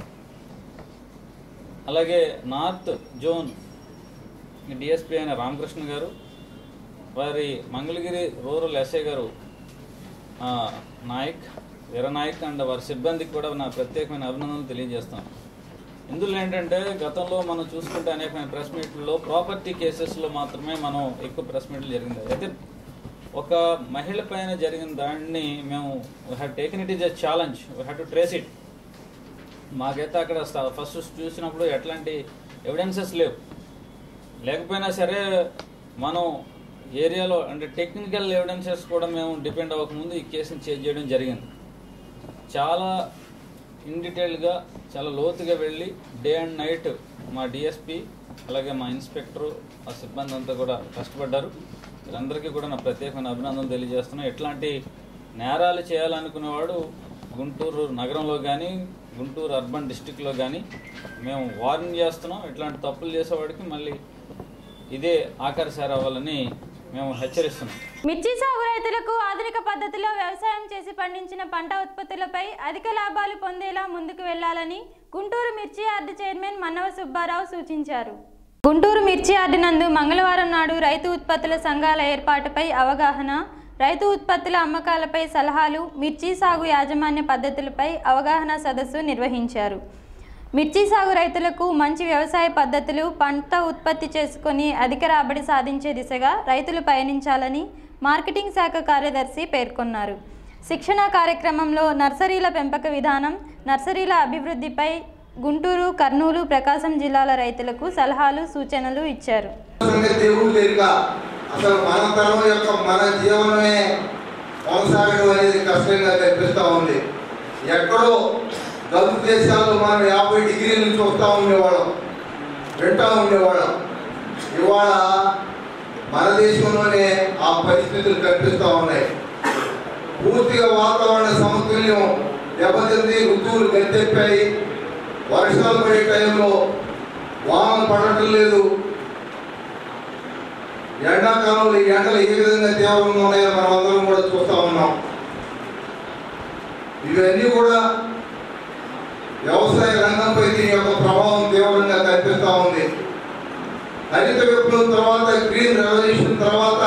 అలాగే నార్త్ జోన్ డిఎస్పీ అయిన రామకృష్ణ గారు వారి మంగళగిరి రూరల్ ఎస్ఐ గారు ఆ, నాయక్ వీరనాయక్ అండ్ వారి సిబ్బందికి కూడా నా ప్రత్యేకమైన అభినందనలు తెలియజేస్తాను ఇందులో ఏంటంటే గతంలో మనం చూసుకుంటే అనేకమైన ప్రెస్ మీట్లలో ప్రాపర్టీ కేసెస్లో మాత్రమే మనం ఎక్కువ ప్రెస్ మీట్లు జరిగింది అయితే ఒక మహిళ పైన జరిగిన దాన్ని మేము have taken it is a challenge we have to trace it మాకైతే అక్కడ ఫస్ట్ చూసినప్పుడు ఎట్లాంటి ఎవిడెన్సెస్ లేవు లేకపోయినా సరే మనం ఏరియాలో అంటే టెక్నికల్ ఎవిడెన్సెస్ కూడా మేము డిపెండ్ అవ్వకముందు ఈ కేసుని చేజ్ చేయడం జరిగింది చాలా ఇన్ డీటెయిల్గా చాలా లోతుగా వెళ్ళి డే అండ్ నైట్ మా డిఎస్పి అలాగే మా ఇన్స్పెక్టర్ ఆ సిబ్బంది అంతా కూడా కష్టపడ్డారు వీరందరికీ కూడా నా ప్రత్యేకమైన అభినందనలు తెలియజేస్తున్నాను ఎట్లాంటి నేరాలు చేయాలనుకునేవాడు గుంటూరు నగరంలో కానీ గుంటూరు అర్బన్ డిస్టిక్లో కానీ మేము వార్నింగ్ చేస్తున్నాం ఇట్లాంటి తప్పులు చేసేవాడికి మళ్ళీ ఇదే ఆఖరిసారి అవ్వాలని మేము హెచ్చరిస్తున్నాం మిర్చి సాగు రైతులకు ఆధునిక పద్ధతిలో వ్యవసాయం చేసి పండించిన పంట ఉత్పత్తులపై అధిక లాభాలు పొందేలా ముందుకు వెళ్లాలని గుంటూరు మిర్చి యార్డు చైర్మన్ మన్నవ సుబ్బారావు సూచించారు గుంటూరు మిర్చి యార్డు నందు మంగళవారం నాడు రైతు ఉత్పత్తుల సంఘాల ఏర్పాటుపై అవగాహన రైతు ఉత్పత్తుల అమ్మకాలపై సలహాలు మిర్చి సాగు యాజమాన్య పద్ధతులపై అవగాహన సదస్సు నిర్వహించారు మిర్చి సాగు రైతులకు మంచి వ్యవసాయ పద్ధతులు పంట ఉత్పత్తి చేసుకొని అధిక రాబడి సాధించే దిశగా రైతులు పయనించాలని మార్కెటింగ్ శాఖ కార్యదర్శి పేర్కొన్నారు శిక్షణ కార్యక్రమంలో నర్సరీల పెంపక విధానం నర్సరీల అభివృద్ధిపై గుంటూరు కర్నూలు ప్రకాశం జిల్లాల రైతులకు సలహాలు సూచనలు ఇచ్చారు సంగతి దేవుడు లేక అసలు మన తరం యొక్క మన జీవనమే కొనసాగడం అనేది కష్టంగా కనిపిస్తూ ఉంది ఎక్కడో గల్ఫ్ దేశాల్లో మనం యాభై డిగ్రీల నుంచి వస్తూ ఉండేవాళ్ళం వింటూ ఉండేవాళ్ళం ఇవాళ మన దేశంలోనే ఆ పరిస్థితులు కనిపిస్తూ ఉన్నాయి పూర్తిగా వాతావరణ సమతుల్యం దెబ్బతింది ఋతువులు గద్దెప్పాయి వర్షాలు పడే టైంలో వానలు పడటం లేదు ఎండాకాలంలో ఈ ఎండలు ఏ విధంగా తీవ్రంగా ఉన్నాయో మనం అందరం కూడా చూస్తూ ఉన్నాం ఇవన్నీ కూడా వ్యవసాయ రంగంపై దీని యొక్క ప్రభావం తీవ్రంగా కనిపిస్తూ ఉంది హరిత విప్లవం తర్వాత గ్రీన్ రెవల్యూషన్ తర్వాత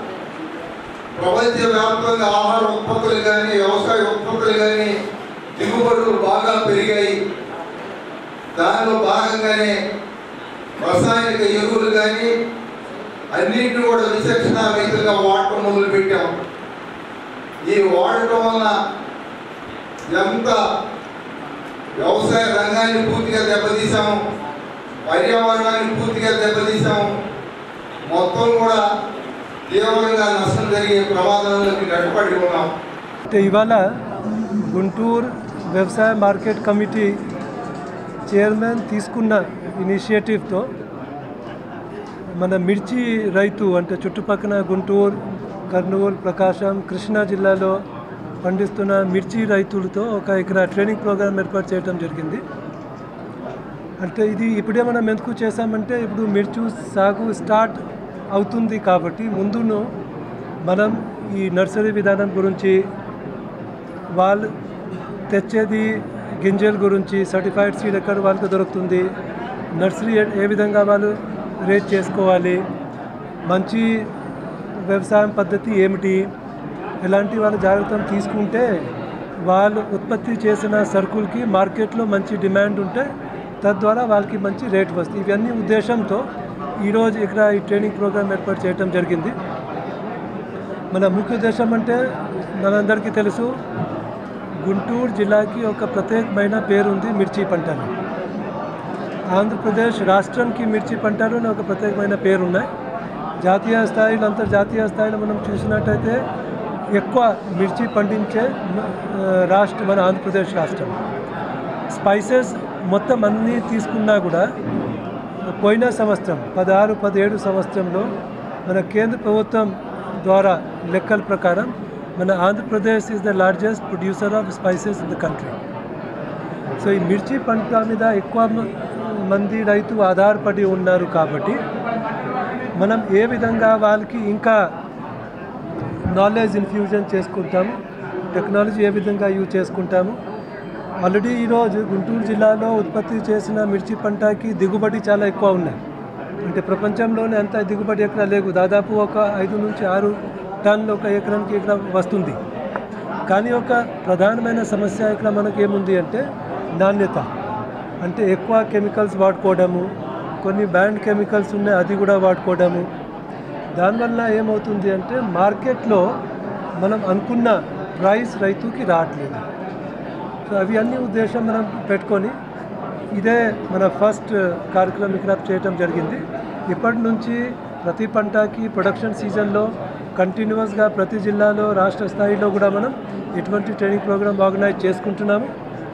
ప్రపంచవ్యాప్తంగా ఆహార ఉత్పత్తులు కానీ వ్యవసాయ ఉత్పత్తులు కానీ దిగుబడులు బాగా పెరిగాయి దానిలో భాగంగానే రసాయనిక ఎరువులు కానీ అన్నింటిని కూడా విచక్షణ రైతులుగా వాడటం మొదలు పెట్టాం ఈ వాడటం వలన ఎంత వ్యవసాయ రంగాన్ని పూర్తిగా దెబ్బతీసాం పర్యావరణాన్ని పూర్తిగా దెబ్బతీసాం మొత్తం కూడా తీవ్రంగా నష్టం జరిగే ప్రమాదంలోకి గడ్డపడి ఉన్నాం అంటే ఇవాళ గుంటూరు వ్యవసాయ మార్కెట్ కమిటీ చైర్మన్ తీసుకున్న ఇనిషియేటివ్తో మన మిర్చి రైతు అంటే చుట్టుపక్కల గుంటూరు కర్నూలు ప్రకాశం కృష్ణా జిల్లాలో పండిస్తున్న మిర్చి రైతులతో ఒక ఇక్కడ ట్రైనింగ్ ప్రోగ్రామ్ ఏర్పాటు చేయడం జరిగింది అంటే ఇది ఇప్పుడే మనం ఎందుకు చేసామంటే ఇప్పుడు మిర్చి సాగు స్టార్ట్ అవుతుంది కాబట్టి ముందును మనం ఈ నర్సరీ విధానం గురించి వాళ్ళు తెచ్చేది గింజల గురించి సర్టిఫైడ్ సీడ్ ఎక్కడ వాళ్ళకి దొరుకుతుంది నర్సరీ ఏ- ఏ విధంగా వాళ్ళు రేట్ చేసుకోవాలి మంచి వ్యవసాయం పద్ధతి ఏమిటి ఎలాంటి వాళ్ళ జాగ్రత్తలు తీసుకుంటే వాళ్ళు ఉత్పత్తి చేసిన సరుకులకి మార్కెట్లో మంచి డిమాండ్ ఉంటే తద్వారా వాళ్ళకి మంచి రేట్ వస్తుంది ఇవన్నీ ఉద్దేశంతో ఈరోజు ఇక్కడ ఈ ట్రైనింగ్ ప్రోగ్రామ్ ఏర్పాటు చేయడం జరిగింది మన ముఖ్య ఉద్దేశం అంటే మనందరికీ తెలుసు గుంటూరు జిల్లాకి ఒక ప్రత్యేకమైన పేరు ఉంది మిర్చి పంటలు ఆంధ్రప్రదేశ్ రాష్ట్రానికి మిర్చి పంటలు అని ఒక ప్రత్యేకమైన పేరు ఉన్నాయి జాతీయ స్థాయిలో అంతర్జాతీయ స్థాయిలో మనం చూసినట్టయితే ఎక్కువ మిర్చి పండించే మ- ఆ, రాష్ట్రం మన ఆంధ్రప్రదేశ్ రాష్ట్రం స్పైసెస్ మొత్తం అన్నీ తీసుకున్నా కూడా పోయిన సంవత్సరం పదహారు పదిహేడు సంవత్సరంలో మన కేంద్ర ప్రభుత్వం ద్వారా లెక్కల ప్రకారం మన Andhra Pradesh is the largest producer of spices in the country so ఈ మిర్చి పంట మీద ఎక్కువ మ- మంది రైతు ఆధారపడి ఉన్నారు కాబట్టి మనం ఏ విధంగా వాళ్ళకి ఇంకా నాలెడ్జ్ ఇన్ఫ్యూజన్ చేసుకుంటాం టెక్నాలజీ ఏ విధంగా యూజ్ చేసుకుంటాము ఆల్రెడీ ఈరోజు గుంటూరు జిల్లాలో ఉత్పత్తి చేసిన మిర్చి పంటకి దిగుబడి చాలా ఎక్కువ ఉన్నాయి అంటే ప్రపంచంలోనే అంత దిగుబడి ఎక్కడ లేవు దాదాపు ఒక ఐదు నుంచి ఆరు టన్నులు ఒక ఎకరానికి ఇక్కడ వస్తుంది కానీ ఒక ప్రధానమైన సమస్య ఇక్కడ మనకి ఏముంది అంటే నాణ్యత అంటే ఎక్కువ కెమికల్స్ వాడుకోవడము కొన్ని బ్యాండ్ కెమికల్స్ ఉన్నాయి అది కూడా వాడుకోవడము దానివల్ల ఏమవుతుంది అంటే మార్కెట్లో మనం అనుకున్న ప్రైస్ రైతుకి రావట్లేదు సో అవి అన్ని ఉద్దేశం మనం పెట్టుకొని ఇదే మన ఫస్ట్ కార్యక్రమం ఇక్కడ చేయటం జరిగింది ఇప్పటి నుంచి ప్రతి పంటకి ప్రొడక్షన్ సీజన్లో కంటిన్యూస్గా ప్రతి జిల్లాలో రాష్ట్ర స్థాయిలో కూడా మనం ఇటువంటి ట్రైనింగ్ ప్రోగ్రామ్ ఆర్గనైజ్ చేసుకుంటున్నాము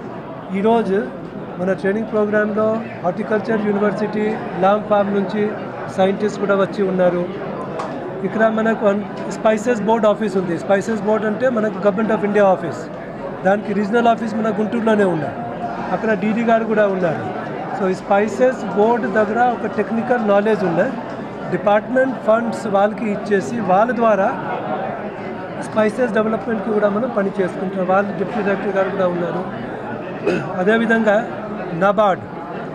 ఈరోజు మన ట్రైనింగ్ ప్రోగ్రాంలో హార్టికల్చర్ యూనివర్సిటీ లాంగ్ ఫార్మ్ నుంచి సైంటిస్ట్ కూడా వచ్చి ఉన్నారు ఇక్కడ మనకు స్పైసెస్ బోర్డ్ ఆఫీస్ ఉంది స్పైసెస్ బోర్డ్ అంటే మనకు గవర్నమెంట్ ఆఫ్ ఇండియా ఆఫీస్ దానికి రీజనల్ ఆఫీస్ మన గుంటూరులోనే ఉన్నాయి అక్కడ డీడీ గారు కూడా ఉన్నారు సో ఈ స్పైసెస్ బోర్డు దగ్గర ఒక టెక్నికల్ నాలెడ్జ్ ఉన్నాయి డిపార్ట్మెంట్ ఫండ్స్ వాళ్ళకి ఇచ్చేసి వాళ్ళ ద్వారా స్పైసెస్ డెవలప్మెంట్కి కూడా మనం పని చేసుకుంటాం వాళ్ళు డిప్యూటీ డైరెక్టర్ గారు కూడా ఉన్నారు అదేవిధంగా నబార్డ్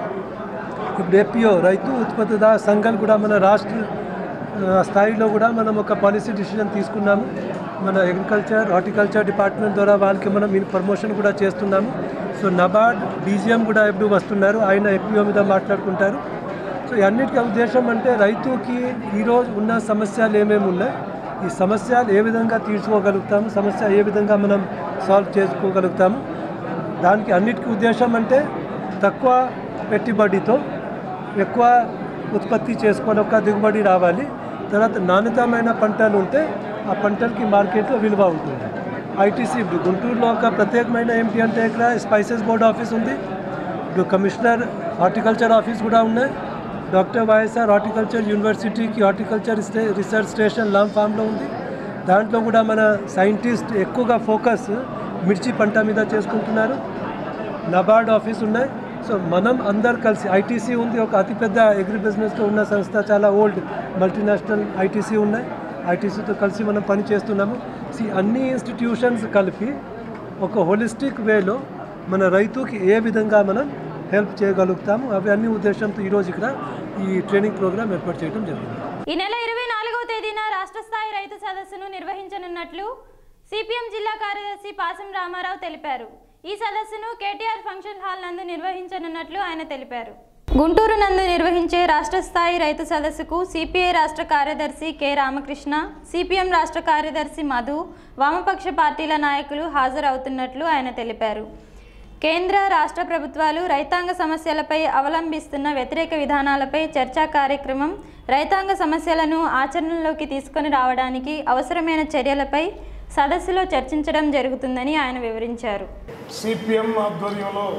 ఇప్పుడు ఏపీఓ రైతు ఉత్పత్తిదారు సంఘాలు కూడా మన రాష్ట్ర ఆ, స్థాయిలో కూడా మనం ఒక పాలసీ డిసిజన్ తీసుకున్నాము మన అగ్రికల్చర్ హార్టికల్చర్ డిపార్ట్మెంట్ ద్వారా వాళ్ళకి మనం ఇన్ ప్రమోషన్ కూడా చేస్తున్నాము సో నబార్డ్ డీజీఎం కూడా ఎప్పుడు వస్తున్నారు ఆయన ఏపీఓ మీద మాట్లాడుకుంటారు సో ఈ అన్నిటికీ ఉద్దేశం అంటే రైతుకి ఈరోజు ఉన్న సమస్యలు ఏమేమి ఉన్నాయి ఈ సమస్యలు ఏ విధంగా తీర్చుకోగలుగుతాము సమస్య ఏ విధంగా మనం సాల్వ్ చేసుకోగలుగుతాము దానికి అన్నిటికీ ఉద్దేశం అంటే తక్కువ పెట్టుబడితో ఎక్కువ ఉత్పత్తి చేసుకొని ఒక దిగుబడి రావాలి తర్వాత నాణ్యతమైన పంటలు ఉంటే ఆ పంటలకి మార్కెట్లో విలువ ఉంటుంది ఐటీసీ ఇప్పుడు గుంటూరులో ఒక ప్రత్యేకమైన ఏంటి అంటే ఇక్కడ స్పైసెస్ బోర్డ్ ఆఫీస్ ఉంది ఇప్పుడు కమిషనర్ హార్టికల్చర్ ఆఫీస్ కూడా ఉన్నాయి డాక్టర్ వైఎస్ఆర్ హార్టికల్చర్ యూనివర్సిటీకి హార్టికల్చర్ స్టే- రీసెర్చ్ స్టేషన్ లాంగ్ ఫామ్లో ఉంది దాంట్లో కూడా మన సైంటిస్ట్ ఎక్కువగా ఫోకస్ మిర్చి పంట మీద చేసుకుంటున్నారు నబార్డ్ ఆఫీస్ ఉన్నాయి సో మనం అందరు కలిసి ఐటీసీ ఉంది ఒక అతిపెద్ద అగ్రి బిజినెస్లో ఉన్న సంస్థ చాలా ఓల్డ్ మల్టీనేషనల్ ఐటీసీ ఉన్నాయి ఐటీసీతో కలిసి మనం పని చేస్తున్నాము సి అన్ని ఇన్స్టిట్యూషన్స్ కలిపి ఒక హోలిస్టిక్ వేలో మన రైతుకి ఏ విధంగా మనం హెల్ప్ చేయగలుగుతాము అవి అన్ని ఉద్దేశంతో ఈరోజు ఇక్కడ ఈ ట్రైనింగ్ ప్రోగ్రామ్ ఏర్పాటు చేయడం జరిగింది ఈ నెల ఇరవై నాలుగవ తేదీన రాష్ట్ర స్థాయి రైతు సదస్సును నిర్వహించనున్నట్లు సిపిఎం జిల్లా కార్యదర్శి పాసం రామారావు తెలిపారు ఈ సదస్సును కేటీఆర్ ఫంక్షన్ హాల్ నందు నిర్వహించనున్నట్లు ఆయన తెలిపారు గుంటూరు నందు నిర్వహించే రాష్ట్ర స్థాయి రైతు సదస్సుకు సిపిఐ రాష్ట్ర కార్యదర్శి కె రామకృష్ణ సిపిఎం రాష్ట్ర కార్యదర్శి మధు వామపక్ష పార్టీల నాయకులు హాజరవుతున్నట్లు ఆయన తెలిపారు కేంద్ర రాష్ట్ర ప్రభుత్వాలు రైతాంగ సమస్యలపై అవలంబిస్తున్న వ్యతిరేక విధానాలపై చర్చా కార్యక్రమం రైతాంగ సమస్యలను ఆచరణలోకి తీసుకొని రావడానికి అవసరమైన చర్యలపై సదస్సులో చర్చించడం జరుగుతుందని ఆయన వివరించారు సిపిఎం ఆధ్వర్యంలో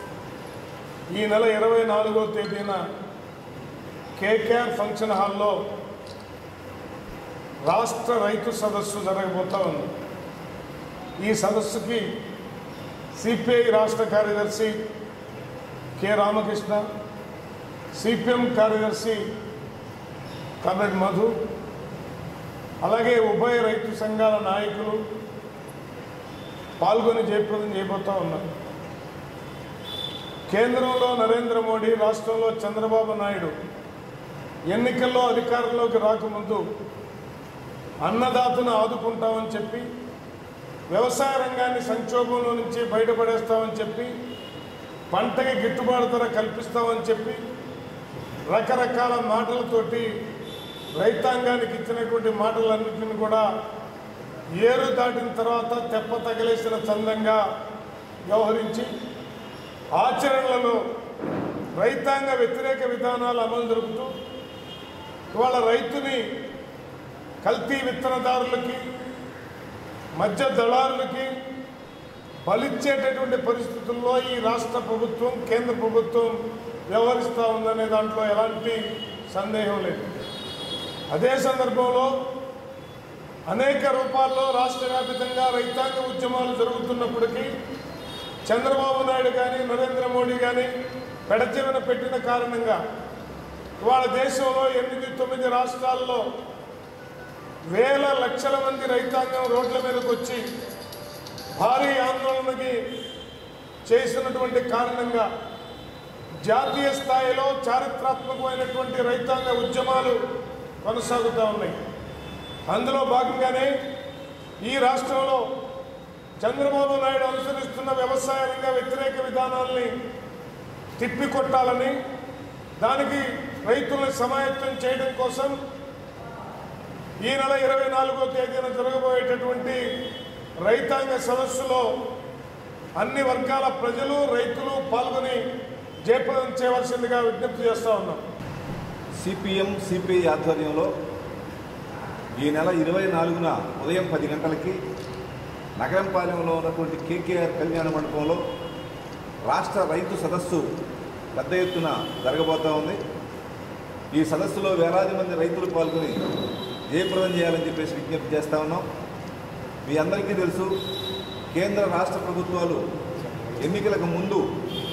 ఈ నెల ఇరవై నాలుగో తేదీన కేకేఆర్ ఫంక్షన్ హాల్లో రాష్ట్ర రైతు సదస్సు జరగబోతా ఉంది ఈ సదస్సుకి సిపిఐ రాష్ట్ర కార్యదర్శి కె రామకృష్ణ సిపిఎం కార్యదర్శి కమ్రేడ్ మధు అలాగే ఉభయ రైతు సంఘాల నాయకులు పాల్గొని జయప్రదం చేయబోతా ఉన్నారు కేంద్రంలో నరేంద్ర మోడీ రాష్ట్రంలో చంద్రబాబు నాయుడు ఎన్నికల్లో అధికారంలోకి రాకముందు అన్నదాతను ఆదుకుంటామని చెప్పి వ్యవసాయ రంగాన్ని సంక్షోభంలో నుంచి బయటపడేస్తామని చెప్పి పంటకి గిట్టుబాటు ధర కల్పిస్తామని చెప్పి రకరకాల మాటలతోటి రైతాంగానికి ఇచ్చినటువంటి మాటలన్నింటిని కూడా ఏరు దాటిన తర్వాత తెప్ప తగిలేసిన చందంగా వ్యవహరించి ఆచరణలలో రైతాంగ వ్యతిరేక విధానాలు అమలు జరుపుతూ ఇవాళ రైతుని కల్తీ విత్తనదారులకి మధ్య దళారులకి బలిచ్చేటటువంటి పరిస్థితుల్లో ఈ రాష్ట్ర ప్రభుత్వం కేంద్ర ప్రభుత్వం వ్యవహరిస్తూ ఉందనే దాంట్లో ఎలాంటి సందేహం లేదు అదే సందర్భంలో అనేక రూపాల్లో రాష్ట్ర వ్యాపితంగా రైతాంగ ఉద్యమాలు జరుగుతున్నప్పటికీ చంద్రబాబు నాయుడు కానీ నరేంద్ర మోడీ కానీ పెడచెవిన పెట్టిన కారణంగా ఇవాళ దేశంలో ఎనిమిది తొమ్మిది రాష్ట్రాల్లో వేల లక్షల మంది రైతాంగం రోడ్ల మీదకి వచ్చి భారీ ఆందోళనకి చేసినటువంటి కారణంగా జాతీయ స్థాయిలో చారిత్రాత్మకమైనటువంటి రైతాంగ ఉద్యమాలు కొనసాగుతూ ఉన్నాయి అందులో భాగంగానే ఈ రాష్ట్రంలో చంద్రబాబు నాయుడు అనుసరిస్తున్న వ్యవసాయ రంగ వ్యతిరేక విధానాల్ని తిప్పికొట్టాలని దానికి రైతులను సమాయత్తం చేయడం కోసం ఈ నెల ఇరవై నాలుగో తేదీన జరగబోయేటటువంటి రైతాంగ సదస్సులో అన్ని వర్గాల ప్రజలు రైతులు పాల్గొని జయప్రదం చేయవలసిందిగా విజ్ఞప్తి చేస్తా ఉన్నాం సిపిఎం సిపిఐ ఆధ్వర్యంలో ఈ నెల ఇరవై నాలుగున ఉదయం పది గంటలకి నగరంపాలెంలో ఉన్నటువంటి కేకేఆర్ కళ్యాణ మండపంలో రాష్ట్ర రైతు సదస్సు పెద్ద ఎత్తున జరగబోతూ ఉంది ఈ సదస్సులో వేలాది మంది రైతులు పాల్గొని జయప్రదం చేయాలని చెప్పేసి విజ్ఞప్తి చేస్తా ఉన్నాం మీ అందరికీ తెలుసు కేంద్ర రాష్ట్ర ప్రభుత్వాలు ఎన్నికలకు ముందు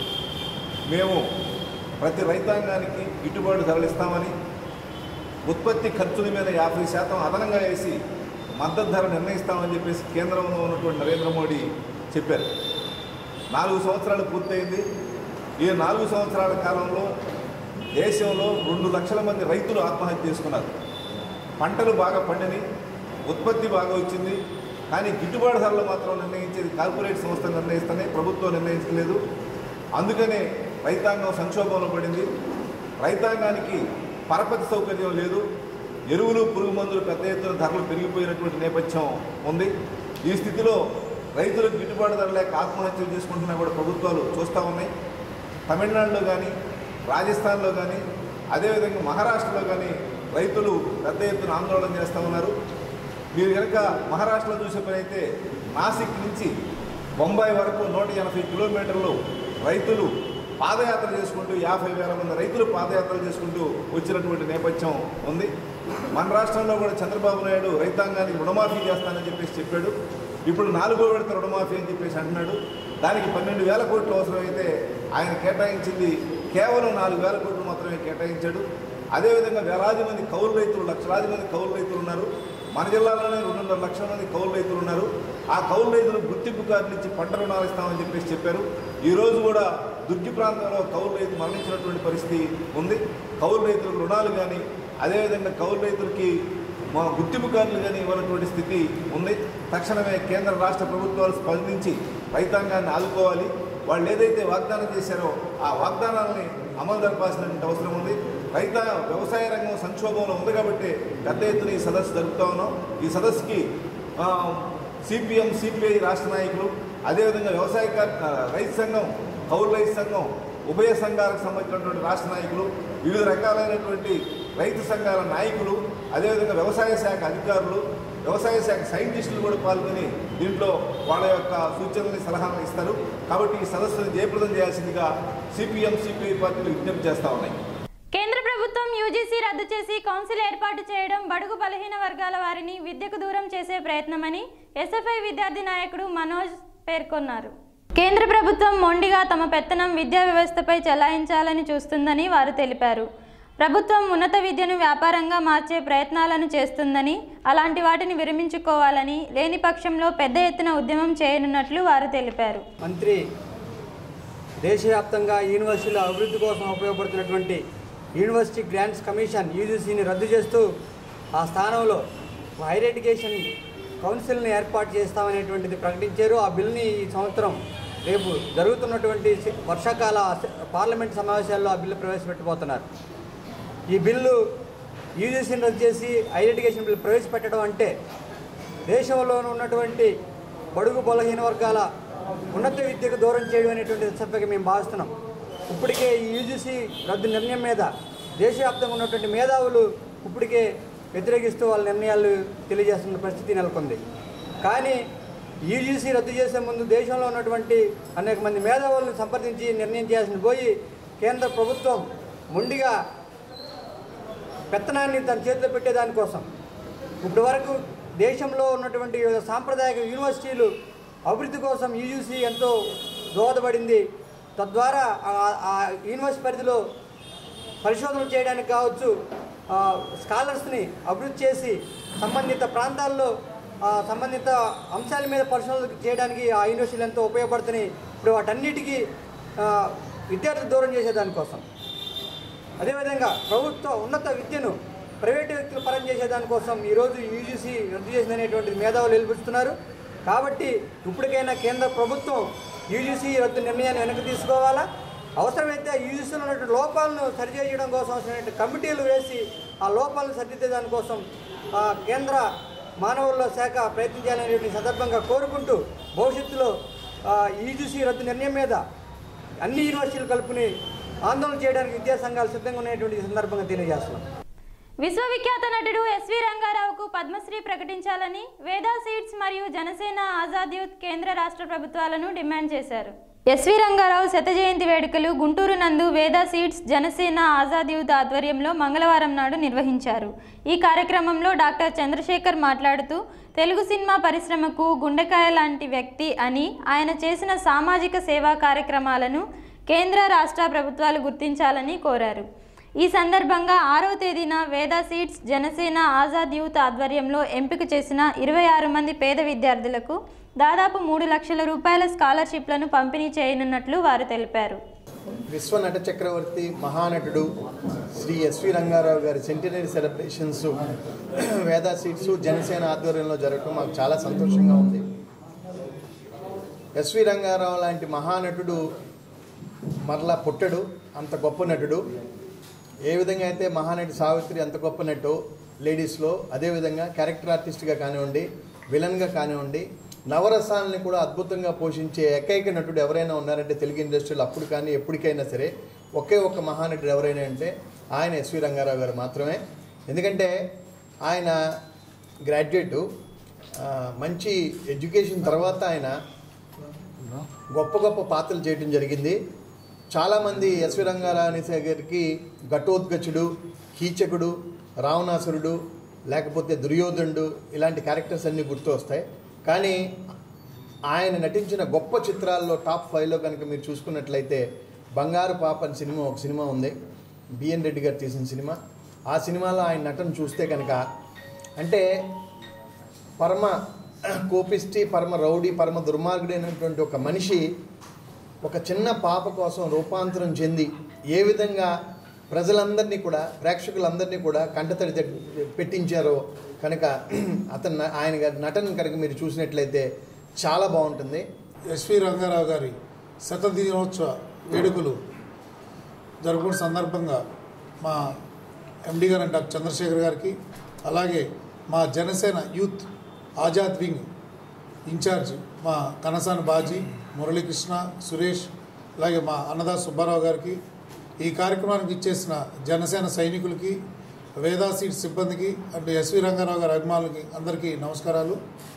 మేము ప్రతి రైతాంగానికి గిట్టుబాటు ధరలు ఇస్తామని ఉత్పత్తి ఖర్చుల మీద యాభై శాతం అదనంగా వేసి మద్దతు ధర నిర్ణయిస్తామని చెప్పేసి కేంద్రంలో ఉన్నటువంటి నరేంద్ర మోడీ చెప్పారు నాలుగు సంవత్సరాలు పూర్తయింది ఈ నాలుగు సంవత్సరాల కాలంలో దేశంలో రెండు లక్షల మంది రైతులు ఆత్మహత్య చేసుకున్నారు పంటలు బాగా పండిని ఉత్పత్తి బాగా వచ్చింది కానీ గిట్టుబాటు ధరలు మాత్రం నిర్ణయించేది కార్పొరేట్ సంస్థ నిర్ణయిస్తేనే ప్రభుత్వం నిర్ణయించలేదు అందుకనే రైతాంగం సంక్షోభంలో పడింది రైతాంగానికి పరపతి సౌకర్యం లేదు ఎరువులు పురుగు మందులు పెద్ద ఎత్తున ధరలు పెరిగిపోయినటువంటి నేపథ్యం ఉంది ఈ స్థితిలో రైతులకు గిట్టుబాటు ధర లేక ఆత్మహత్యలు చేసుకుంటున్నా కూడా ప్రభుత్వాలు చూస్తూ ఉన్నాయి తమిళనాడులో కానీ రాజస్థాన్లో కానీ అదేవిధంగా మహారాష్ట్రలో కానీ రైతులు పెద్ద ఎత్తున ఆందోళన చేస్తూ ఉన్నారు మీరు కనుక మహారాష్ట్రలో చూసే పని అయితే నాసిక్ నుంచి బొంబాయి వరకు నూట ఎనభై కిలోమీటర్లు రైతులు పాదయాత్ర చేసుకుంటూ యాభై వేల మంది రైతులు పాదయాత్రలు చేసుకుంటూ వచ్చినటువంటి నేపథ్యం ఉంది మన రాష్ట్రంలో కూడా చంద్రబాబు నాయుడు రైతాంగానికి రుణమాఫీ చేస్తానని చెప్పేసి చెప్పాడు ఇప్పుడు నాలుగో విడత రుణమాఫీ అని చెప్పేసి అంటున్నాడు దానికి పన్నెండు వేల కోట్లు అవసరమైతే ఆయన కేటాయించింది కేవలం నాలుగు వేల కోట్లు మాత్రమే కేటాయించాడు అదేవిధంగా వేలాది మంది కౌలు రైతులు లక్షలాది మంది కౌలు రైతులు ఉన్నారు మన జిల్లాలోనే రెండున్నర లక్షల మంది కౌలు రైతులు ఉన్నారు ఆ కౌలు రైతులు గుర్తింపు కార్డులు ఇచ్చి పంట రుణాలు ఇస్తామని చెప్పేసి చెప్పారు ఈ రోజు కూడా దుర్గి ప్రాంతంలో కౌలు రైతు మరణించినటువంటి పరిస్థితి ఉంది కౌలు రైతులకు రుణాలు కానీ అదేవిధంగా కౌలు రైతులకి మా గుర్తింపు కార్డులు కానీ ఇవ్వనటువంటి స్థితి ఉంది తక్షణమే కేంద్ర రాష్ట్ర ప్రభుత్వాలు స్పందించి రైతాంగాన్ని ఆదుకోవాలి వాళ్ళు ఏదైతే వాగ్దానం చేశారో ఆ వాగ్దానాలని అమలు జరపాల్సినటువంటి అవసరం ఉంది రైత వ్యవసాయ రంగం సంక్షోభంలో ఉంది కాబట్టి పెద్ద ఎత్తున ఈ సదస్సు జరుపుతా ఉన్నాం ఈ సదస్సుకి సిపిఎం సిపిఐ రాష్ట్ర నాయకులు అదేవిధంగా వ్యవసాయ కార్- ఆ, రైతు సంఘం కౌలు రైతు సంఘం ఉభయ సంఘాలకు సంబంధించినటువంటి రాష్ట్ర నాయకులు వివిధ రకాలైనటువంటి రైతు సంఘాల నాయకులు అదేవిధంగా వ్యవసాయ శాఖ అధికారులు వ్యవసాయ శాఖ సైంటిస్టులు కూడా పాల్గొని దీంట్లో వాళ్ళ యొక్క సూచనల్ని సలహాలను ఇస్తారు కాబట్టి ఈ సదస్సును జయప్రదం చేయాల్సిందిగా సిపిఎం సిపిఐ పార్టీలు విజ్ఞప్తి చేస్తా ఉన్నాయి కేంద్ర ప్రభుత్వం యూజీసీ రద్దు చేసి కౌన్సిల్ ఏర్పాటు చేయడం బడుగు బలహీన వర్గాల వారిని విద్యకు దూరం చేసే ప్రయత్నమని ఎస్ఎఫ్ఐ విద్యార్థి నాయకుడు మనోజ్ పేర్కొన్నారు కేంద్ర ప్రభుత్వం మొండిగా తమ పెత్తనం విద్యా వ్యవస్థపై చెలాయించాలని చూస్తుందని వారు తెలిపారు ప్రభుత్వం ఉన్నత విద్యను వ్యాపారంగా మార్చే ప్రయత్నాలను చేస్తుందని అలాంటి వాటిని విరమించుకోవాలని లేని పక్షంలో పెద్ద ఎత్తున ఉద్యమం చేయనున్నట్లు వారు తెలిపారు మంత్రి దేశవ్యాప్తంగా యూనివర్సిటీల అభివృద్ధి కోసం ఉపయోగపడుతున్నటువంటి యూనివర్సిటీ గ్రాంట్స్ కమిషన్ యూజీసీని రద్దు చేస్తూ ఆ స్థానంలో హైర్ ఎడ్యుకేషన్ కౌన్సిల్ని ఏర్పాటు చేస్తామనేటువంటిది ప్రకటించారు ఆ బిల్ని ఈ సంవత్సరం రేపు జరుగుతున్నటువంటి వర్షాకాల పార్లమెంట్ సమావేశాల్లో ఆ బిల్లు ప్రవేశపెట్టబోతున్నారు ఈ బిల్లు యూజీసీని రద్దు చేసి హైర్ ఎడ్యుకేషన్ బిల్లు ప్రవేశపెట్టడం అంటే దేశంలో ఉన్నటువంటి బడుగు బలహీన వర్గాల ఉన్నత విద్యకు దూరం చేయడం అనేటువంటి సభ్యగా మేము భావిస్తున్నాం ఇప్పటికే ఈ యూజీసీ రద్దు నిర్ణయం మీద దేశవ్యాప్తంగా ఉన్నటువంటి మేధావులు ఇప్పటికే వ్యతిరేకిస్తూ వాళ్ళ నిర్ణయాలు తెలియజేస్తున్న పరిస్థితి నెలకొంది కానీ యూజీసీ రద్దు చేసే ముందు దేశంలో ఉన్నటువంటి అనేక మంది మేధావులను సంప్రదించి నిర్ణయం చేయాల్సింది పోయి కేంద్ర ప్రభుత్వం మొండిగా పెత్తనాన్ని తన చేతిలో పెట్టేదానికోసం ఇప్పటి వరకు దేశంలో ఉన్నటువంటి వివిధ సాంప్రదాయక యూనివర్సిటీలు అభివృద్ధి కోసం యూజీసీ ఎంతో దోహదపడింది తద్వారా ఆ- ఆ యూనివర్సిటీ పరిధిలో పరిశోధనలు చేయడానికి కావచ్చు ఆ, స్కాలర్స్ని అభివృద్ధి చేసి సంబంధిత ప్రాంతాల్లో ఆ, సంబంధిత అంశాల మీద పరిశోధన చేయడానికి ఆ యూనివర్సిటీలు ఎంతో ఉపయోగపడుతున్నాయి ఇప్పుడు వాటన్నిటికీ ఆ, విద్యార్థులు దూరం చేసేదానికోసం అదేవిధంగా ప్రభుత్వ ఉన్నత విద్యను ప్రైవేటు వ్యక్తులు పరం చేసేదానికోసం ఈరోజు యూజీసీ రద్దు చేసిందనేటువంటిది మేధావులు వెలిపిస్తున్నారు కాబట్టి ఇప్పటికైనా కేంద్ర ప్రభుత్వం యూజీసీ రద్దు నిర్ణయాన్ని వెనక్కి తీసుకోవాలా అవసరమైతే యూజీసీలో ఉన్నటువంటి లోపాలను సరిచేయడం కోసం అవసరమైన కమిటీలు వేసి ఆ లోపాలను సరిదిద్దే దానికోసం ఆ, కేంద్ర మానవుల శాఖ ప్రయత్నించాలనేటువంటి సందర్భంగా కోరుకుంటూ భవిష్యత్తులో యూజీసీ రద్దు నిర్ణయం మీద అన్ని యూనివర్సిటీలు కలుపుని ఆందోళన చేయడానికి విద్యాసంఘాలు సిద్ధంగా ఉన్నటువంటి సందర్భంగా తెలియజేస్తున్నాం విశ్వవిఖ్యాత నటుడు ఎస్వి రంగారావుకు పద్మశ్రీ ప్రకటించాలని వేదా సీట్స్ మరియు జనసేన ఆజాద్ యూత్ కేంద్ర రాష్ట్ర ప్రభుత్వాలను డిమాండ్ చేశారు ఎస్వి రంగారావు శత జయంతి వేడుకలు గుంటూరు నందు వేదా సీట్స్ జనసేన ఆజాద్ యూత్ ఆధ్వర్యంలో మంగళవారం నాడు నిర్వహించారు ఈ కార్యక్రమంలో డాక్టర్ చంద్రశేఖర్ మాట్లాడుతూ తెలుగు సినిమా పరిశ్రమకు గుండెకాయ లాంటి వ్యక్తి అని ఆయన చేసిన సామాజిక సేవా కార్యక్రమాలను కేంద్ర రాష్ట్ర ప్రభుత్వాలు గుర్తించాలని కోరారు ఈ సందర్భంగా ఆరవ తేదీన వేదా సీట్స్ జనసేన ఆజాద్ యూత్ ఆధ్వర్యంలో ఎంపిక చేసిన ఇరవై ఆరు మంది పేద విద్యార్థులకు దాదాపు మూడు లక్షల రూపాయల స్కాలర్షిప్లను పంపిణీ చేయనున్నట్లు వారు తెలిపారు విశ్వ నట చక్రవర్తి మహానటుడు శ్రీ ఎస్వి రంగారావు గారి సెంటినరీ సెలబ్రేషన్స్ వేదా సీట్స్ జనసేన ఆధ్వర్యంలో జరగటం మాకు చాలా సంతోషంగా ఉంది ఎస్వి రంగారావు లాంటి మహానటుడు మరలా పుట్టడు అంత గొప్ప నటుడు ఏ విధంగా అయితే మహానటి సావిత్రి అంత గొప్ప నటు లేడీస్లో అదేవిధంగా క్యారెక్టర్ ఆర్టిస్ట్గా కానివ్వండి విలన్గా కానివ్వండి నవరసాలని కూడా అద్భుతంగా పోషించే ఏకైక నటుడు ఎవరైనా ఉన్నారంటే తెలుగు ఇండస్ట్రీలో అప్పుడు కానీ ఎప్పటికైనా సరే ఒకే ఒక్క మహానటుడు ఎవరైనా అంటే ఆయన ఎస్వి రంగారావు గారు మాత్రమే ఎందుకంటే ఆయన గ్రాడ్యుయేటు ఆ, మంచి ఎడ్యుకేషన్ తర్వాత ఆయన గొప్ప గొప్ప పాత్రలు చేయడం జరిగింది చాలామంది ఎస్వి రంగారావు గారికి ఘటోద్గచుడు కీచకుడు రావణాసురుడు లేకపోతే దుర్యోధనుడు ఇలాంటి క్యారెక్టర్స్ అన్నీ గుర్తు వస్తాయి కానీ ఆయన నటించిన గొప్ప చిత్రాల్లో టాప్ ఫైవ్లో కనుక మీరు చూసుకున్నట్లయితే బంగారు పాప అని సినిమా ఒక సినిమా ఉంది బిఎన్ రెడ్డి గారు తీసిన సినిమా ఆ సినిమాలో ఆయన నటన చూస్తే కనుక అంటే పరమ కోపిష్టి పరమ రౌడీ పరమ దుర్మార్గుడైనటువంటి ఒక మనిషి ఒక చిన్న పాప కోసం రూపాంతరం చెంది ఏ విధంగా ప్రజలందరినీ కూడా ప్రేక్షకులందరినీ కూడా కంటతడి తె- పెట్టించారో కనుక అతను న- ఆయన గారి నటన కనుక మీరు చూసినట్లయితే చాలా బాగుంటుంది ఎస్వి రంగారావు గారి శత దినోత్సవ వేడుకలు జరుపుకున్న సందర్భంగా మా ఎండి గారు డాక్టర్ చంద్రశేఖర్ గారికి అలాగే మా Janasena youth Azad wing incharge మా కనసాని బాజీ మురళీకృష్ణ సురేష్ అలాగే మా అన్నదాస్ సుబ్బారావు గారికి ఈ కార్యక్రమానికి ఇచ్చేసిన జనసేన సైనికులకి వేదా సీట్ సిబ్బందికి అండ్ ఎస్వి రంగారావు గారి అభిమానులకి అందరికీ నమస్కారాలు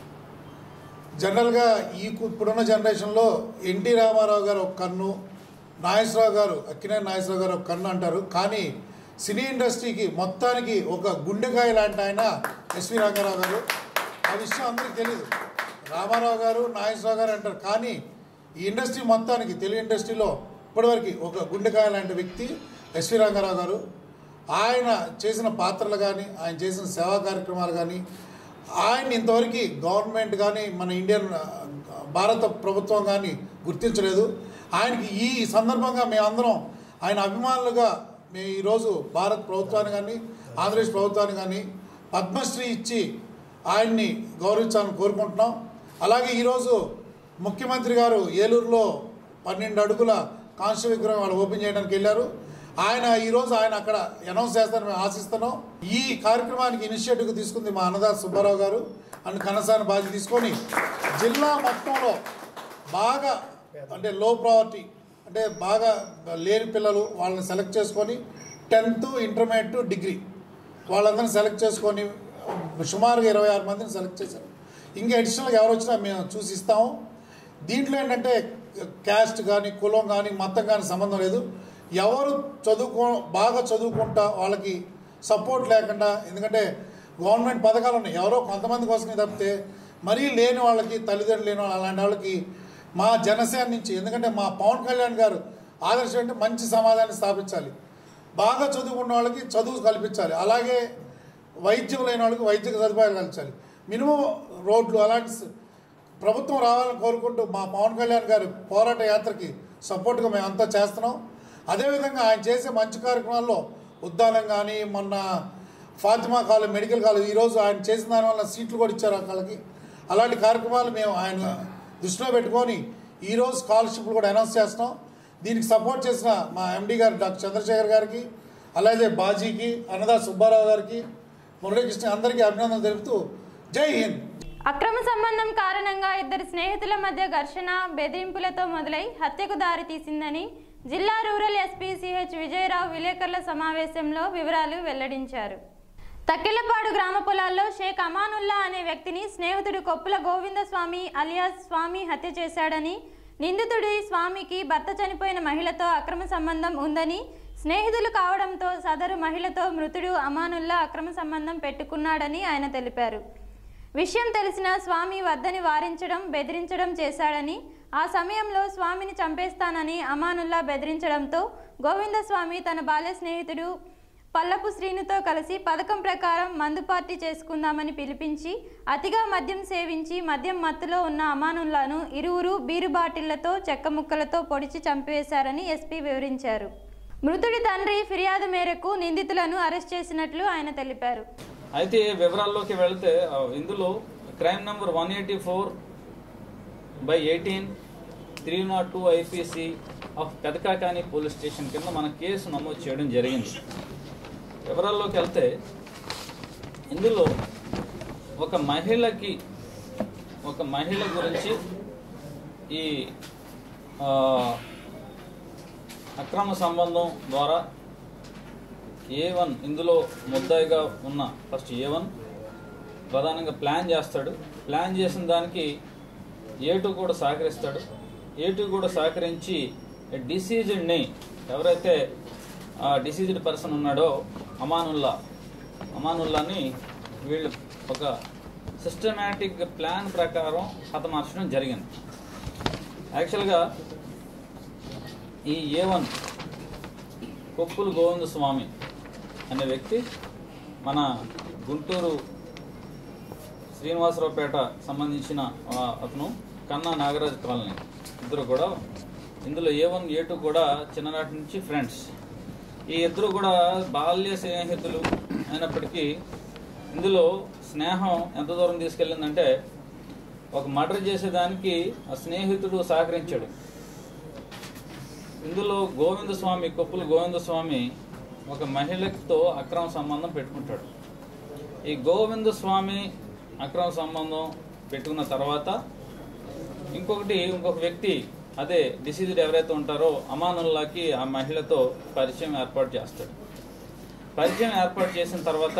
జనరల్గా ఈ కు- ఇప్పుడున్న జనరేషన్లో ఎన్టీ రామారావు గారు ఒక కన్ను నాగేశ్వరరావు గారు అక్కినేని నాగేశ్వరరావు గారు ఒక కన్ను అంటారు కానీ సినీ ఇండస్ట్రీకి మొత్తానికి ఒక గుండెకాయ లాంటి ఆయన ఎస్వి రంగారావు గారు ఆ విషయం అందరికీ తెలియదు రామారావు గారు నాగేశ్వరరావు గారు అంటారు కానీ ఈ ఇండస్ట్రీ మొత్తానికి తెలుగు ఇండస్ట్రీలో ఇప్పటివరకు ఒక గుండెకాయ లాంటి వ్యక్తి ఎస్వి రంగారావు గారు ఆయన చేసిన పాత్రలు కానీ ఆయన చేసిన సేవా కార్యక్రమాలు కానీ ఆయన ఇంతవరకు గవర్నమెంట్ కానీ మన ఇండియన్ ఆ, భారత ప్రభుత్వం కానీ గుర్తించలేదు ఆయనకి ఈ సందర్భంగా మేమందరం ఆయన అభిమానులుగా మేము ఈరోజు భారత ప్రభుత్వాన్ని కానీ ఆంధ్రప్రదేశ్ ప్రభుత్వాన్ని కానీ పద్మశ్రీ ఇచ్చి ఆయన్ని గౌరవించాలని కోరుకుంటున్నాం అలాగే ఈరోజు ముఖ్యమంత్రి గారు ఏలూరులో పన్నెండు అడుగుల కాంస్య విగ్రహం వాళ్ళు ఓపెన్ చేయడానికి వెళ్ళారు ఆయన ఈరోజు ఆయన అక్కడ అనౌన్స్ చేస్తారని మేము ఆశిస్తున్నాం ఈ కార్యక్రమానికి ఇనిషియేటివ్ తీసుకుంది మా అన్నదాస్ సుబ్బారావు గారు అండ్ కనసాని బాధ్యత తీసుకొని జిల్లా మొత్తంలో బాగా అంటే లో ప్రావర్టీ అంటే బాగా లేని పిల్లలు వాళ్ళని సెలెక్ట్ చేసుకొని టెన్త్ ఇంటర్మీడియట్ డిగ్రీ వాళ్ళందరిని సెలెక్ట్ చేసుకొని సుమారుగా ఇరవై ఆరు మందిని సెలెక్ట్ చేశారు ఇంకా అడిషనల్గా ఎవరు వచ్చినా మేము చూసి ఇస్తాము దీంట్లో ఏంటంటే క్యాస్ట్ కానీ కులం కానీ మతం కానీ సంబంధం లేదు ఎవరు చదువుకో బాగా చదువుకుంటా వాళ్ళకి సపోర్ట్ లేకుండా ఎందుకంటే గవర్నమెంట్ పథకాలు ఉన్నాయి ఎవరో కొంతమంది కోసమే తప్పితే మరీ లేని వాళ్ళకి తల్లిదండ్రులు లేని వాళ్ళు అలాంటి వాళ్ళకి మా జనసేన నుంచి ఎందుకంటే మా పవన్ కళ్యాణ్ గారు ఆదర్శం అంటే మంచి సమాజాన్ని స్థాపించాలి బాగా చదువుకున్న వాళ్ళకి చదువు కల్పించాలి అలాగే వైద్యం లేని వాళ్ళకి వైద్య సదుపాయాలు కల్పించాలి మినిమం రోడ్లు అలాంటి స- ప్రభుత్వం రావాలని కోరుకుంటూ మా పవన్ కళ్యాణ్ గారి పోరాట యాత్రకి సపోర్ట్గా మేము అంతా చేస్తున్నాం అదేవిధంగా ఆయన చేసే మంచి కార్యక్రమాల్లో ఉద్దానం కానీ మొన్న ఫాతిమా కాలేజ్ మెడికల్ కాలేజ్ ఈరోజు ఆయన చేసిన దానివల్ల సీట్లు కూడా ఇచ్చారు ఆ కాళ్ళకి అలాంటి కార్యక్రమాలు మేము ఆయన దృష్టిలో పెట్టుకొని ఈరోజు స్కాలర్షిప్లు కూడా అనౌన్స్ చేస్తున్నాం దీనికి సపోర్ట్ చేసిన మా ఎండి గారు డాక్టర్ చంద్రశేఖర్ గారికి అలాగే బాజీకి అన్నదా సుబ్బారావు గారికి మురళీకృష్ణ అందరికీ అభినందనలు తెలుపుతూ జై హింద్ అక్రమ సంబంధం కారణంగా ఇద్దరు స్నేహితుల మధ్య ఘర్షణ బెదిరింపులతో మొదలై హత్యకు దారితీసిందని జిల్లా రూరల్ ఎస్పీ సిహెచ్ విజయరావు విలేకరుల సమావేశంలో వివరాలు వెల్లడించారు తక్కెలపాడు గ్రామ పొలాల్లో షేక్ అమానుల్లా అనే వ్యక్తిని స్నేహితుడు కొప్పుల గోవిందస్వామి అలియాస్ స్వామి హత్య చేశాడని నిందితుడి స్వామికి భర్త చనిపోయిన మహిళతో అక్రమ సంబంధం ఉందని స్నేహితులు కావడంతో సదరు మహిళతో మృతుడు అమానుల్లా అక్రమ సంబంధం పెట్టుకున్నాడని ఆయన తెలిపారు విషయం తెలిసిన స్వామి వద్దని వారించడం బెదిరించడం చేశాడని ఆ సమయంలో స్వామిని చంపేస్తానని అమానుల్లా బెదిరించడంతో గోవిందస్వామి తన బాల్య స్నేహితుడు పల్లపు శ్రీనుతో కలిసి పథకం ప్రకారం మందు పార్టీ చేసుకుందామని పిలిపించి అతిగా మద్యం సేవించి మద్యం మత్తులో ఉన్న అమానుల్లాను ఇరువురు బీరు బాటిళ్లతో చెక్క ముక్కలతో పొడిచి చంపివేశారని ఎస్పీ వివరించారు మృతుడి తండ్రి ఫిర్యాదు మేరకు నిందితులను అరెస్ట్ చేసినట్లు ఆయన తెలిపారు అయితే వివరాల్లోకి వెళితే ఆ, ఇందులో crime number one eighty four by eighteen three not two IPC of Pedakakani police station కింద మన కేసు నమోదు చేయడం జరిగింది వివరాల్లోకి వెళ్తే ఇందులో ఒక మహిళకి ఒక మహిళ గురించి ఈ ఆ, అక్రమ సంబంధం ద్వారా ఏ వన్ ఇందులో ముద్దాయిగా ఉన్న ఫస్ట్ ఏ వన్ ప్రధానంగా ప్లాన్ చేస్తాడు ప్లాన్ చేసిన దానికి ఏ టూ కూడా సహకరిస్తాడు ఏ టూ కూడా సహకరించి డిసీజ్డ్ని ఎవరైతే ఆ డిసీజ్డ్ పర్సన్ ఉన్నాడో అమానుల్లా అమానుల్లాని వీళ్ళు ఒక సిస్టమేటిక్ ప్లాన్ ప్రకారం హతమార్చడం జరిగింది యాక్చువల్గా ఈ ఏ వన్ కొప్పులు గోవింద స్వామి అనే వ్యక్తి మన గుంటూరు శ్రీనివాసరావుపేట సంబంధించిన ఆ, అతను కన్నా నాగరాజ్ కాలనీ ఇద్దరు కూడా ఇందులో ఏ వన్ ఏ టూ కూడా చిన్ననాటి నుంచి ఫ్రెండ్స్ ఈ ఇద్దరు కూడా బాల్య స్నేహితులు అయినప్పటికీ ఇందులో స్నేహం ఎంత దూరం తీసుకెళ్ళిందంటే ఒక మర్డర్ చేసేదానికి ఆ స్నేహితుడు సహకరించాడు ఇందులో గోవింద స్వామి కొప్పుల గోవింద స్వామి ఒక మహిళతో అక్రమ సంబంధం పెట్టుకుంటాడు ఈ గోవింద స్వామి అక్రమ సంబంధం పెట్టుకున్న తర్వాత ఇంకొకటి ఇంకొక వ్యక్తి అదే డిసీజ్డ్ ఎవరైతే ఉంటారో అమానుల్లాకి ఆ మహిళతో పరిచయం ఏర్పాటు చేస్తాడు పరిచయం ఏర్పాటు చేసిన తర్వాత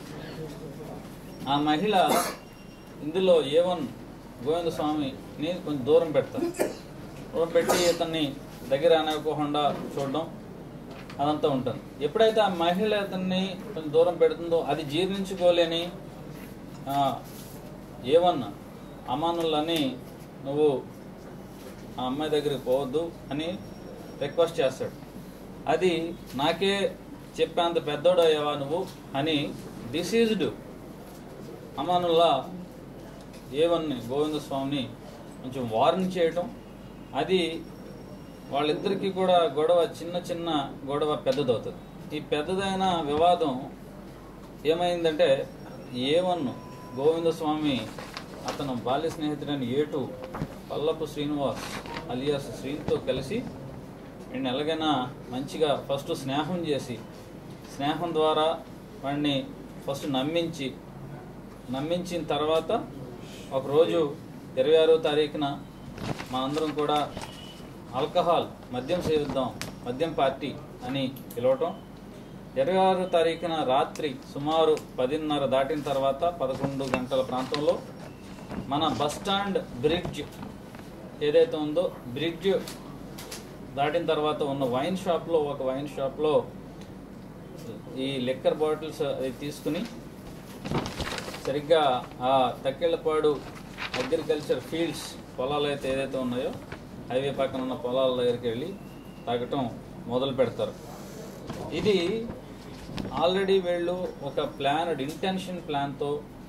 ఆ మహిళ ఇందులో ఏ వన్ గోవింద స్వామిని కొంచెం దూరం పెడతారు దూరం పెట్టి ఇతన్ని దగ్గర అనుకోకుండా చూడడం అదంతా ఉంటుంది ఎప్పుడైతే ఆ మహిళ అతన్ని కొంచెం దూరం పెడుతుందో అది జీర్ణించుకోలేని ఆ, ఏమన్నా అమానులని నువ్వు ఆ అమ్మాయి దగ్గరికి పోవద్దు అని రిక్వెస్ట్ చేస్తాడు అది నాకే చెప్పేంత పెద్దోడు అయ్యావా నువ్వు అని డిసీజ్డ్ అమానుల్లా ఏవన్ని గోవింద స్వామిని కొంచెం వార్న్ చేయటం అది వాళ్ళిద్దరికీ కూడా గొడవ చిన్న చిన్న గొడవ పెద్దదవుతుంది ఈ పెద్దదైన వివాదం ఏమైందంటే ఏ వన్ గోవింద స్వామి అతను బాల్య స్నేహితుడైన ఏటు పల్లపు శ్రీనివాస్ అలియాస్ శ్రీతో కలిసి వీడిని ఎలాగైనా మంచిగా ఫస్ట్ స్నేహం చేసి స్నేహం ద్వారా వాడిని ఫస్ట్ నమ్మించి నమ్మించిన తర్వాత ఒకరోజు ఇరవై ఆరో తారీఖున మనందరం కూడా ఆల్కహాల్ మద్యం సేవిద్దాం మద్యం పార్టీ అని పిలవటం ఇరవై ఆరు తారీఖున రాత్రి సుమారు పదిన్నర దాటిన తర్వాత పదకొండు గంటల ప్రాంతంలో మన బస్ స్టాండ్ బ్రిడ్జ్ ఏదైతే ఉందో బ్రిడ్జ్ దాటిన తర్వాత ఉన్న వైన్ షాప్లో ఒక వైన్ షాప్లో ఈ లిక్కర్ బాటిల్స్ అది తీసుకుని సరిగ్గా ఆ తక్కెళ్ళపాడు అగ్రికల్చర్ ఫీల్డ్స్ పొలాలు అయితే ఏదైతే ఉన్నాయో హైవే పక్కన ఉన్న పొలాల దగ్గరికి వెళ్ళి తాగటం మొదలు పెడతారు ఇది ఆల్రెడీ వీళ్ళు ఒక ప్లాన్ ఇంటెన్షన్ ప్లాన్తో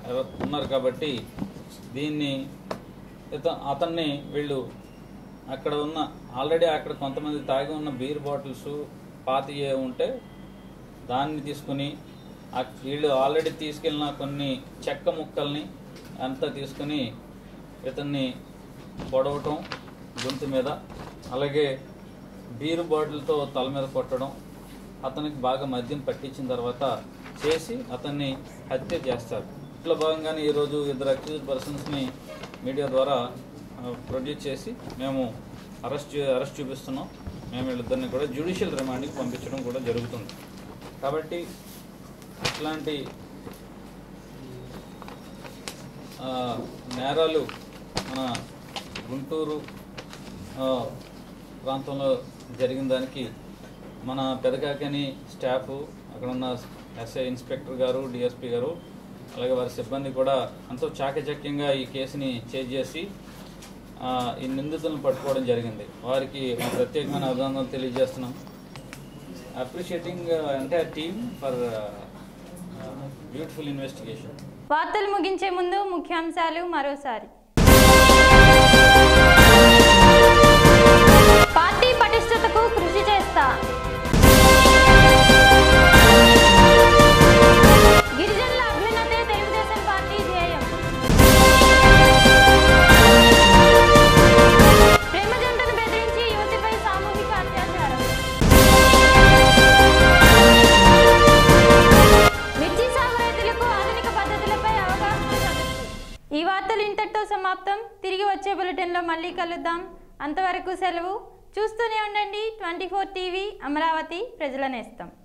ఎవ- ఉన్నారు కాబట్టి దీన్ని ఇత అతన్ని వీళ్ళు అక్కడ ఉన్న ఆల్రెడీ అక్కడ కొంతమంది తాగి ఉన్న బీర్ బాటిల్స్ పాతియే ఉంటే దాన్ని తీసుకుని ఆ- వీళ్ళు ఆల్రెడీ తీసుకెళ్ళిన కొన్ని చెక్క ముక్కల్ని అంతా తీసుకుని ఇతన్ని పొడవటం గొంతు మీద అలాగే బీరు బాటిల్తో తల మీద కొట్టడం అతనికి బాగా మద్యం పట్టించిన తర్వాత చేసి అతన్ని హత్య చేస్తారు ఇట్లా భాగంగానే ఈరోజు ఇద్దరు అక్యూజ్ పర్సన్స్ని మీడియా ద్వారా ప్రొడ్యూస్ చేసి మేము అరెస్ట్ చే- అరెస్ట్ చూపిస్తున్నాం మేము వీళ్ళిద్దరిని కూడా జ్యుడిషియల్ రిమాండ్కి పంపించడం కూడా జరుగుతుంది కాబట్టి ఇట్లాంటి ఆ, నేరాలు మన గుంటూరు ఆ, ప్రాంతంలో జరిగిన దానికి మన పెదకాకని స్టాఫ్ అక్కడ ఉన్న ఎస్ఐ ఇన్స్పెక్టర్ గారు డిఎస్పి గారు అలాగే వారి సిబ్బంది కూడా ఎంతో చాకచక్యంగా ఈ కేసుని చేజ్ చేసి ఆ, ఈ నిందితులను పట్టుకోవడం జరిగింది వారికి మా ప్రత్యేకమైన అభినందనలు తెలియజేస్తున్నాం appreciating entire team for beautiful investigation వార్తలు ముగించే ముందు ముఖ్యాంశాలు మరోసారి పార్టీ పటిష్టతకు కృషి చేస్తా గిరిజనుల అభ్యున్నతే తెలుగుదేశం పార్టీ ధ్యేయం ప్రేమ జంటను బెదిరించి యువతిపై సామూహిక అత్యాచారం మిర్చి సాగు రైతులకు ఆధునిక పద్ధతులపై అవగాహన సదస్సు ఈ వార్తలు ఇంతటితో సమాప్తం తిరిగి వచ్చే బులెటిన్లో మళ్ళీ కలుద్దాం అంతవరకు సెలవు చూస్తూనే ఉండండి ట్వంటీ ఫోర్ టీవీ అమరావతి ప్రజల నేస్తం